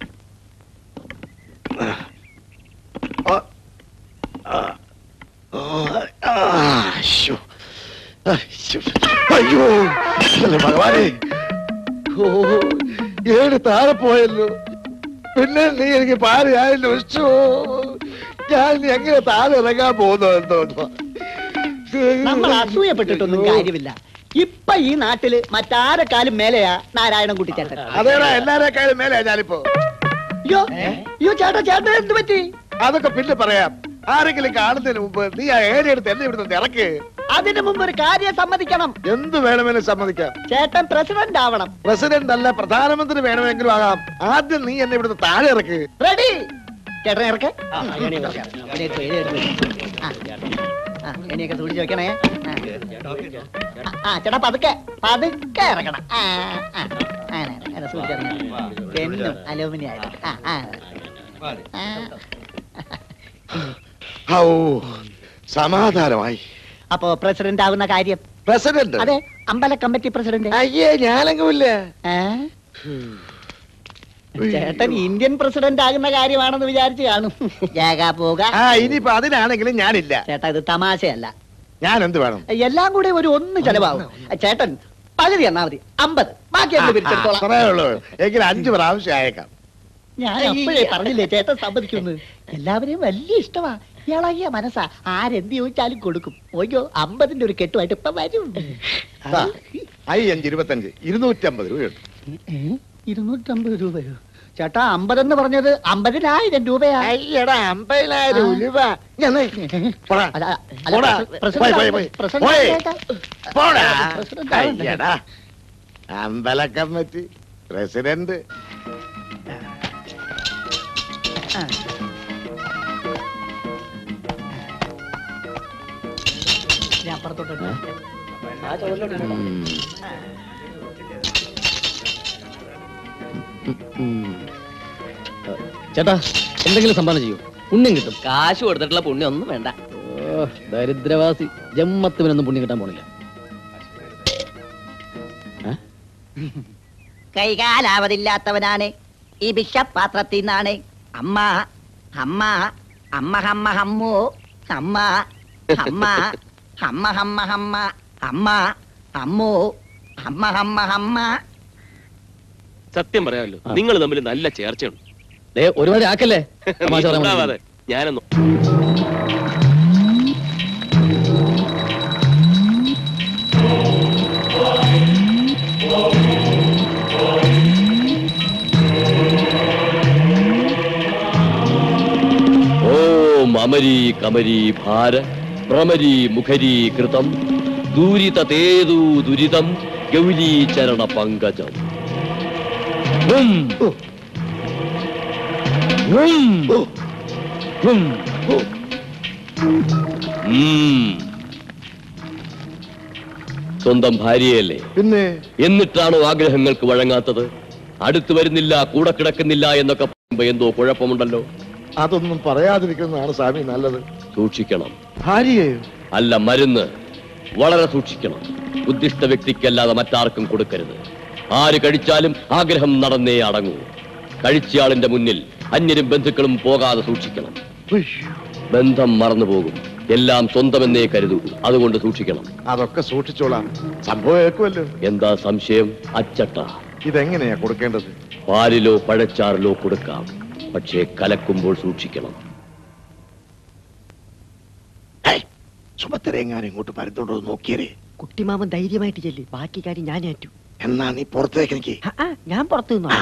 ആ. ആ. ആ. ആ. ശ്ശോ. ആ, ശ്ശോ. അയ്യോ അല്ല ഭഗവാനെ ഓ ഏഴ് താഴെ പോയല്ലോ പിന്നെ നീ എനിക്ക് പാരയായല്ലോ ശ്ശോ. ഞാൻ ഇനി എങ്ങനെ താഴെ ഇറങ്ങാൻ പോകുന്നു എന്തോ
നമ്മൾ അസൂയപ്പെട്ടിട്ടൊന്നും കാര്യമില്ല ഇപ്പൊ ഈ നാട്ടില് മറ്റാരെക്കാളും മേലെയാ നാരായണൻ കുട്ടിച്ചേട്ടൻ
അതേടാ എല്ലാരെക്കാളും മേലെ ഞാനിപ്പോ
അയ്യോ അയ്യോ ചേട്ടാ ചേട്ടാ എന്ത് പറ്റി
അതൊക്കെ പിന്നെ പറയാം ആരെങ്കിലും കാണുന്നതിന് മുമ്പ് നീ ആ ഏരിയ എടുത്ത് എന്നെ ഇവിടുന്ന് ഇറക്ക്
അതിനു മുമ്പ് ഒരു കാര്യം സമ്മതിക്കണം
എന്ത് വേണമെങ്കിലും സമ്മതിക്കാം
ചേട്ടൻ പ്രസിഡന്റ് ആവണം
പ്രസിഡന്റ് അല്ല പ്രധാനമന്ത്രി വേണമെങ്കിലും ആകാം ആദ്യം നീ എന്നെ ഇവിടുന്ന് താഴെ ഇറക്ക്
റെഡി ചേട്ടൻ ഇറക്കെ എണിയൊക്കെ സൂക്ഷിച്ച് വെക്കണേ ആ. ആ ചേട്ടാ പതുക്കെ പതുക്കെ ഇറക്കണം ആ, ആ. അങ്ങനെ, അങ്ങനെ സൂക്ഷിച്ചിറങ്ങണം. പെന്നും അലൂമിനിയം ആയിരുന്നു. ആ, ആ. ആ.
ഔ സമാധാനമായി
അപ്പോ പ്രസിഡന്റ് ആവുന്ന കാര്യം
പ്രസിഡന്റ്
അതെ അമ്പല കമ്മിറ്റി പ്രസിഡന്റ്
അയ്യേ ഞാനെങ്കില്ല
ഏ? ചേട്ടൻ ഇന്ത്യൻ പ്രസിഡന്റ് ആകുന്ന കാര്യമാണെന്ന് വിചാരിച്ചു കാണും ജാഗ പോക
ആ ഇനിയിപ്പോ അതിനാണെങ്കിലും ഞാനില്ല
ചേട്ടാ ഇത് തമാശയല്ല
ഞാൻ എന്ത് വേണം
എല്ലാം കൂടെ ഒരു ഒന്ന് ചെലവാകും ചേട്ടൻ പകുതി എന്നാ മതി അമ്പത് ബാക്കി അങ്ങ് പിരിച്ചെടുത്തോളാം
അത്രേ ഉള്ളൂ എങ്കിൽ അഞ്ചു പ്രാവശ്യം അയക്കാം
ഞാൻ അപ്പോഴേ പറഞ്ഞില്ലേ ചേട്ടൻ സമ്മതിക്കുന്നു എല്ലാവരെയും വലിയ ഇഷ്ടമാ ഇളകിയ മനസ്സാ ആരെന്ത് ചോദിച്ചാലും കൊടുക്കും ഓയ്യോ അമ്പതിന്റെ ഒരു കെട്ടുമായിട്ട് ഇപ്പൊ വരും
ദാ, ഐ അഞ്ച് ഇരുപത്തഞ്ച് ഇരുന്നൂറ്റമ്പത് രൂപയുണ്ട്
ഏ? ഇരുന്നൂറ്റമ്പത് രൂപയോ ചേട്ടാ അമ്പതെന്ന് പറഞ്ഞത് അമ്പതിനായിരം രൂപയാ
അയ്യടാ അമ്പതിനായിരം രൂപ ഞാൻ പോടാ.
അല്ല, അല്ല,
പോടാ.
പ്രസിഡന്റ്
പോയി, പോയി, പോയി.
പ്രസിഡന്റ്
പോയി.
ആയിട്ടാ.
പോടാ.
പ്രസിഡന്റ് ആവണ്ടേ?
അയ്യടാ അമ്പല കമ്മിറ്റി പ്രസിഡന്റ്
ആ. ഞാൻ അപ്പുറത്തോട്ട് ഇടാം. ആ ചോറിലോട്ട് ഇടാം.
ചേട്ടാ എന്തെങ്കിലും സംഭാവന ചെയ്യൂ പുണ്യം കിട്ടും
കാശ് കൊടുത്തിട്ടുള്ള പുണ്യം ഒന്നും വേണ്ട
ഓ, ദരിദ്രവാസി ജമ്മത്തിനൊന്നും പുണ്യം കിട്ടാൻ പോണില്ല
കൈകാലാവതില്ലാത്തവനാണ് ഈ ബിഷപ്പാത്രത്തിൽ നിന്നാണ് അമ്മ അമ്മ അമ്മ ഹമ്മ ഹമ്മോ അമ്മ അമ്മ ഹമ്മ ഹമ്മ ഹമ്മ അമ്മ അമ്മോ അമ്മ ഹമ്മ ഹമ്മ
സത്യം പറയാമല്ലോ നിങ്ങൾ തമ്മിൽ നല്ല ചേർച്ചയുണ്ട്
ദേ ഒരുപാട് ആക്കല്ലേ
നീ
തമാശ പറയാൻ
ചൂടാവാതെ.
വേണ്ടി.
ഞാനൊന്നും ഓം അമരീ കമരീ ഭാര ഭ്രമരീ മുഖരീ കൃതം ദൂരിത തേതു ദുരിതം ഗൗരീ ചരണ പങ്കജം ഹും. ഹും. ഹും. ഉം. സ്വന്തം ഭാര്യയല്ലേ
പിന്നെ
എന്നിട്ടാണോ ആഗ്രഹങ്ങൾക്ക് വഴങ്ങാത്തത് അടുത്തു വരുന്നില്ല കൂടെ കിടക്കുന്നില്ല എന്നൊക്കെ പറയുമ്പോ എന്തോ കുഴപ്പമുണ്ടല്ലോ
അതൊന്നും പറയാതിരിക്കുന്നതാണ് സ്വാമി നല്ലത്
സൂക്ഷിക്കണം
ഭാര്യയെയോ
അല്ല മരുന്ന് വളരെ സൂക്ഷിക്കണം ഉദ്ദിഷ്ട വ്യക്തിക്കല്ലാതെ മറ്റാർക്കും കൊടുക്കരുത് ആര് കഴിച്ചാലും ആഗ്രഹം നടന്നേ അടങ്ങൂ കഴിച്ചയാളിന്റെ മുന്നിൽ അന്യരും ബന്ധുക്കളും പോകാതെ സൂക്ഷിക്കണം ബന്ധം മറന്നുപോകും എല്ലാം സ്വന്തമെന്നേ കരുതൂ അതുകൊണ്ട് സൂക്ഷിക്കണം
അതൊക്കെ സൂക്ഷിച്ചോളാം സംഭവം ഏക്കുമല്ലോ
എന്താ സംശയം അച്ചട്ട
ഇതെങ്ങനെയാ കൊടുക്കേണ്ടത്
പാലിലോ പഴച്ചാറിലോ കൊടുക്കാം പക്ഷേ കലക്കുമ്പോൾ സൂക്ഷിക്കണം
സുഭദ്ര എങ്ങാനും ഇങ്ങോട്ട് പരത്തോണ്ടോ നോക്കിയേ
കുട്ടിമാമൻ ധൈര്യമായിട്ട് ചെല്ലി ബാക്കി കാര്യം ഞാൻ ഏറ്റു
എന്നാ നീ പുറത്തേക്ക് എനിക്ക്
ആ, ആ, ഞാൻ പുറത്തു നിന്നോ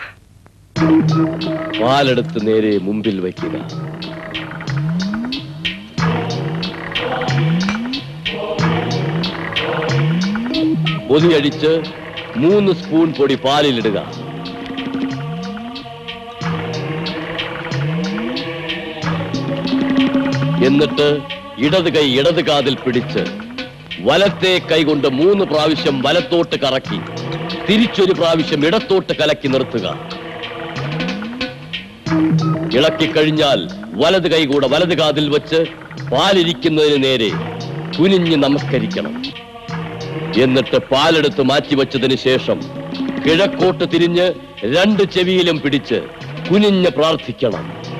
പാലെടുത്ത് നേരെ മുമ്പിൽ വയ്ക്കുക പൊതിയടിച്ച് മൂന്ന് സ്പൂൺ പൊടി പാലിലിടുക എന്നിട്ട് ഇടത് കൈ ഇടത് കാതിൽ പിടിച്ച് വലത്തെ കൈ കൊണ്ട് മൂന്ന് പ്രാവശ്യം വലത്തോട്ട് കറക്കി തിരിച്ചൊരു പ്രാവശ്യം ഇടത്തോട്ട് കലക്കി നിർത്തുക ഇളക്കി കഴിഞ്ഞാൽ വലത് കൈ കൂടെ വലത് കാതിൽ വെച്ച് പാലിരിക്കുന്നതിന് നേരെ കുനിഞ്ഞ് നമസ്കരിക്കണം എന്നിട്ട് പാലെടുത്ത് മാറ്റിവെച്ചതിന് ശേഷം കിഴക്കോട്ട് തിരിഞ്ഞ് രണ്ട് ചെവിയിലും പിടിച്ച് കുനിഞ്ഞ് പ്രാർത്ഥിക്കണം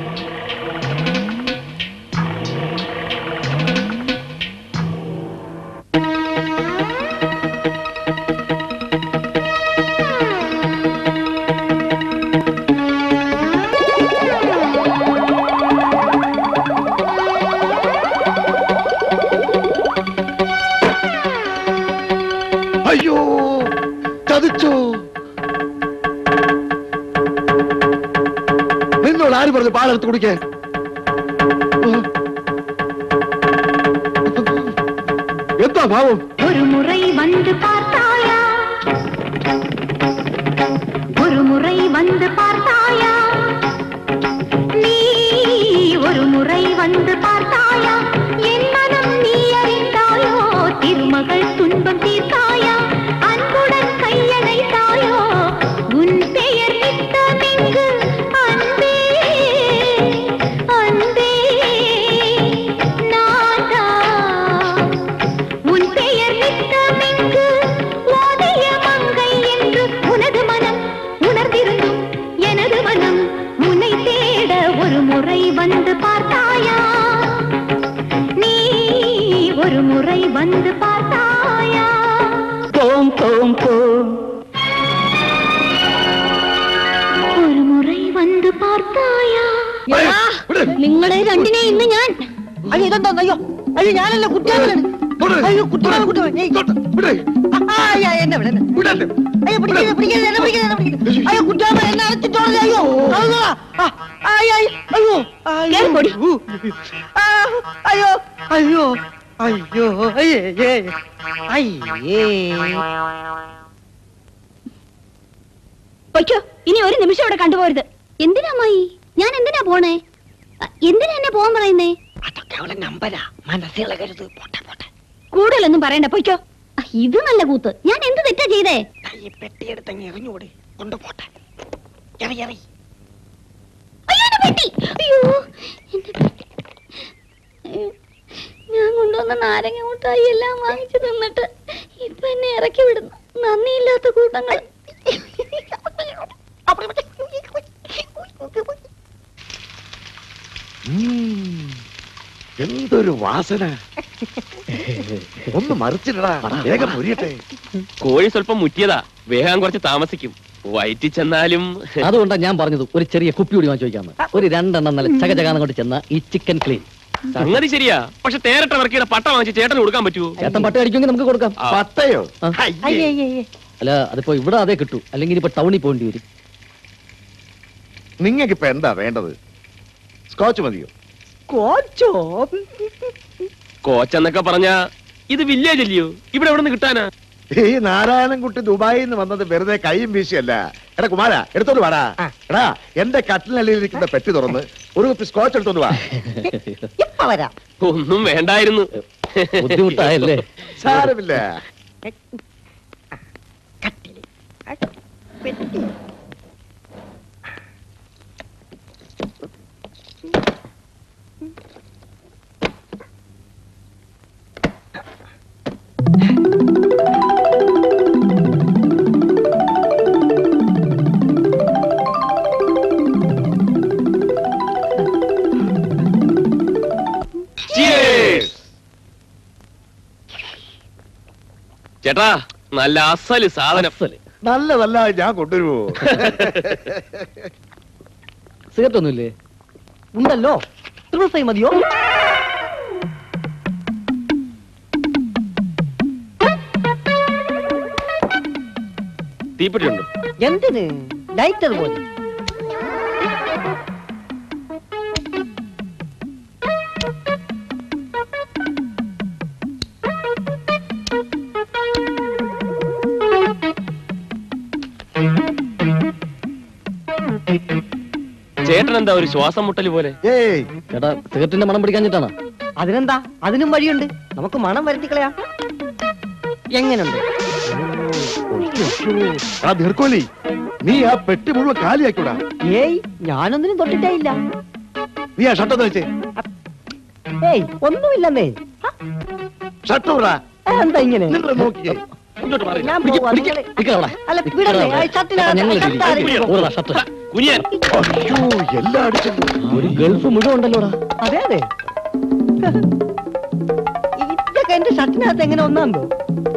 അയ്യോ ചതിച്ചു നിന്നോട് ആര് പറഞ്ഞു പാലെടുത്ത് കുടിക്കാൻ എന്താ ഭാവം
ஒரு முறை வந்து பார்த்தாயா ஒரு முறை வந்து பார்த்தாயா நீ ஒரு முறை வந்து பார்த்தாயா என் மனம் நீ அறிந்தாயோ திருமகள் துன்பம் தீர்த்தாயா அன்புடன் கையணைத்தாயோ உன் பெயர் நித்தமிங்கு அன்பே அன்பே நான்தான் உன் பெயர் நித்தமிங்கு ஓதிய மங்கை என்று உனது மனம் உணர்ந்திருந்தும் எனது மனம் உன்னை தேட ஒரு முறை வந்து பார்த்தாயா நீ ஒரு முறை வந்து பார்த்தாயா
போம் போம் போம்
ஒரு முறை வந்து பார்த்தாயா
നിങ്ങളെ രണ്ടിനെ ഇന്ന് ഞാൻ
അയ്യോ ഇതെന്താ അയ്യോ അയ്യോ ഞാനല്ല കുട്ടിയാണ് അയ്യോ കുട്ടിയാണ് കുട്ടിയാണ് അയ്യോ എന്നെ വിട അയ്യോ പിടിക്കരുത് പിടിക്കരുത് എന്നെ പിടിക്കരുത് എന്നെ പിടിക്കരുത് അയ്യോ കുട്ടിയാണ് എന്നെ അടച്ചിട്ടോളെ അയ്യോ അയ്യോ ആ, അയ്യോ അയ്യോ
കേറി പോടി.
ആ, അയ്യോ അയ്യോ അയ്യോ അയ്യേ അയ്യേ
പൊയ്ക്കോ ഇനി ഒരു നിമിഷം ഇവിടെ കണ്ടുപോരുത്
എന്തിനാ അമ്മായി ഞാൻ എന്തിനാ പോണേ അ, എന്തിനാ എന്നെ പോകാൻ പറയുന്നേ
അതൊക്കെ അവളെ നമ്പരാ മനസ്സിളകരുത് പോട്ടെ പോട്ടെ
കൂടുതലൊന്നും പറയണ്ട പൊയ്ക്കോ
അ, ഇത് നല്ല കൂത്ത് ഞാൻ എന്ത് തെറ്റാ ചെയ്തേ
ഈ പെട്ടിയെടുത്തങ്ങ് എറിഞ്ഞുകൂടി കൊണ്ടുപോട്ടെ എറി എറി
അയ്യോ എന്റെ പെട്ടി അയ്യോ എന്റെ പെട്ടി അയ്യോ, ഞാൻ കൊണ്ടുവന്ന നാരങ്ങ മുട്ടായി എല്ലാം വാങ്ങിച്ചു തിന്നിട്ട് ഇപ്പൊ എന്നെ ഇറക്കി വിടുന്നു നന്ദിയില്ലാത്ത കൂട്ടങ്ങൾ
എന്തൊരു വാസന ഒന്ന് മറിച്ചിടടാ വേഗം പൊരിയട്ടെ
കോഴി സ്വല്പം മുറ്റിയതാ വേഗം കുറച്ച് താമസിക്കും വയറ്റി ചെന്നാലും
അതുകൊണ്ടാണ് ഞാൻ പറഞ്ഞത് ഒരു ചെറിയ കുപ്പി കൂടി വാങ്ങിച്ചു ചോദിക്കാന്ന് ഒരു രണ്ടെണ്ണം നല്ല ചകചകാന്ന് കൊണ്ട് ചെന്ന ഈ ചിക്കൻ ക്ലീൻ
സംഗതി ശരിയാ പക്ഷെ തേരട്ട വർക്കിയുടെ പട്ട വാങ്ങിച്ച് ചേട്ടന് കൊടുക്കാൻ പറ്റുമോ
ചേട്ടൻ പട്ട് കടിക്കുമെങ്കിൽ നമുക്ക് കൊടുക്കാം
ആ.
പട്ടയോ
ആ.
അയ്യേ.
അല്ല അതിപ്പോ ഇവിടെ അതേ കിട്ടൂ അല്ലെങ്കിൽ ഇപ്പൊ ടൗണിൽ പോകേണ്ടി വരും
നിങ്ങൾക്കിപ്പോ എന്താ വേണ്ടത് സ്കോച്ച് മതിയോ
കോച്ചോ
കോച്ചെന്നൊക്കെ പറഞ്ഞ ഇത് വില്ലേജ് അല്ലയോ ഇവിടെ എവിടെ നിന്ന് കിട്ടാനാ
ഈ നാരായണൻകുട്ടി ദുബായിൽ നിന്ന് വന്നത് വെറുതെ കൈയും വീശിയല്ല എടാ കുമാര എടുത്തോണ്ട് വാടാ എടാ എന്റെ കട്ടിലിനല്ലിരിക്കുന്ന പെട്ടി തുറന്ന് ഒരു കുപ്പി സ്കോച്ച് എടുത്തോണ്ട് വാ
ഇപ്പൊ വരാം
ഒന്നും വേണ്ടായിരുന്നു
ബുദ്ധിമുട്ടായല്ലേ
സാരമില്ല
കട്ടില് പെട്ടി
Cheers! ചേട്ടാ നല്ല അസല് സാധനം
അസല്.
നല്ലതല്ല ഞാൻ കൊണ്ടുവരുമോ
സിഗരറ്റ് ഒന്നുമില്ലേ
ഉണ്ടല്ലോ ത്രിപിൾ ഫൈവ് മതിയോ
തീപ്പെട്ടി ഉണ്ടോ
എന്തിന് ലൈറ്റർ പോലെ
ചേട്ടൻ എന്താ ഒരു ശ്വാസം മുട്ടല് പോലെ
ഏയ്
ചേട്ടാ സിഗരറ്റിന്റെ മണം പിടിക്കാഞ്ഞിട്ടാണ്
അതിനെന്താ അതിനും വഴിയുണ്ട് നമുക്ക് മണം വരുത്തിക്കളയാ എങ്ങനുണ്ട്
ആ നീർക്കോലി നീ ആ പെട്ടി മുഴുവൻ കാലിയാക്കൂടാ
ഏയ് ഞാനൊന്നിനും തൊട്ടിട്ടേ ഇല്ല
നീ ആ ഷർട്ട് വെച്ചേ
ഏയ് ഒന്നുമില്ലെന്നേ
ഷർട്ട് വിടാ
ആ, എന്താ ഇങ്ങനെ
നിങ്ങൾ നോക്കിയേ
ഇങ്ങോട്ട് മാറി
ഞാൻ
പിടിക്ക്,
പോവാ,
പിടിക്ക്,
നിങ്ങള്-
പിടിക്ക് അവിടെ.
അല്ല,
പിടിക്ക്
വിടണ്ടേ?
അവിടെ.
ആ ഷർട്ടിനകത്ത്
ഞങ്ങൾ
ഷർട്ട് ആരെങ്കിലും
ഊരടാ ഷർട്ട്
കുനിയൻ
അയ്യോ എല്ലാം അടിച്ചല്ലോ
ഒരു ഗൾഫ് മുഴുവൻ ഉണ്ടല്ലോടാ
അതെ അതെ ഇതൊക്കെ എന്റെ ഷർട്ടിനകത്ത് എങ്ങനെ ഒന്നാന്തോ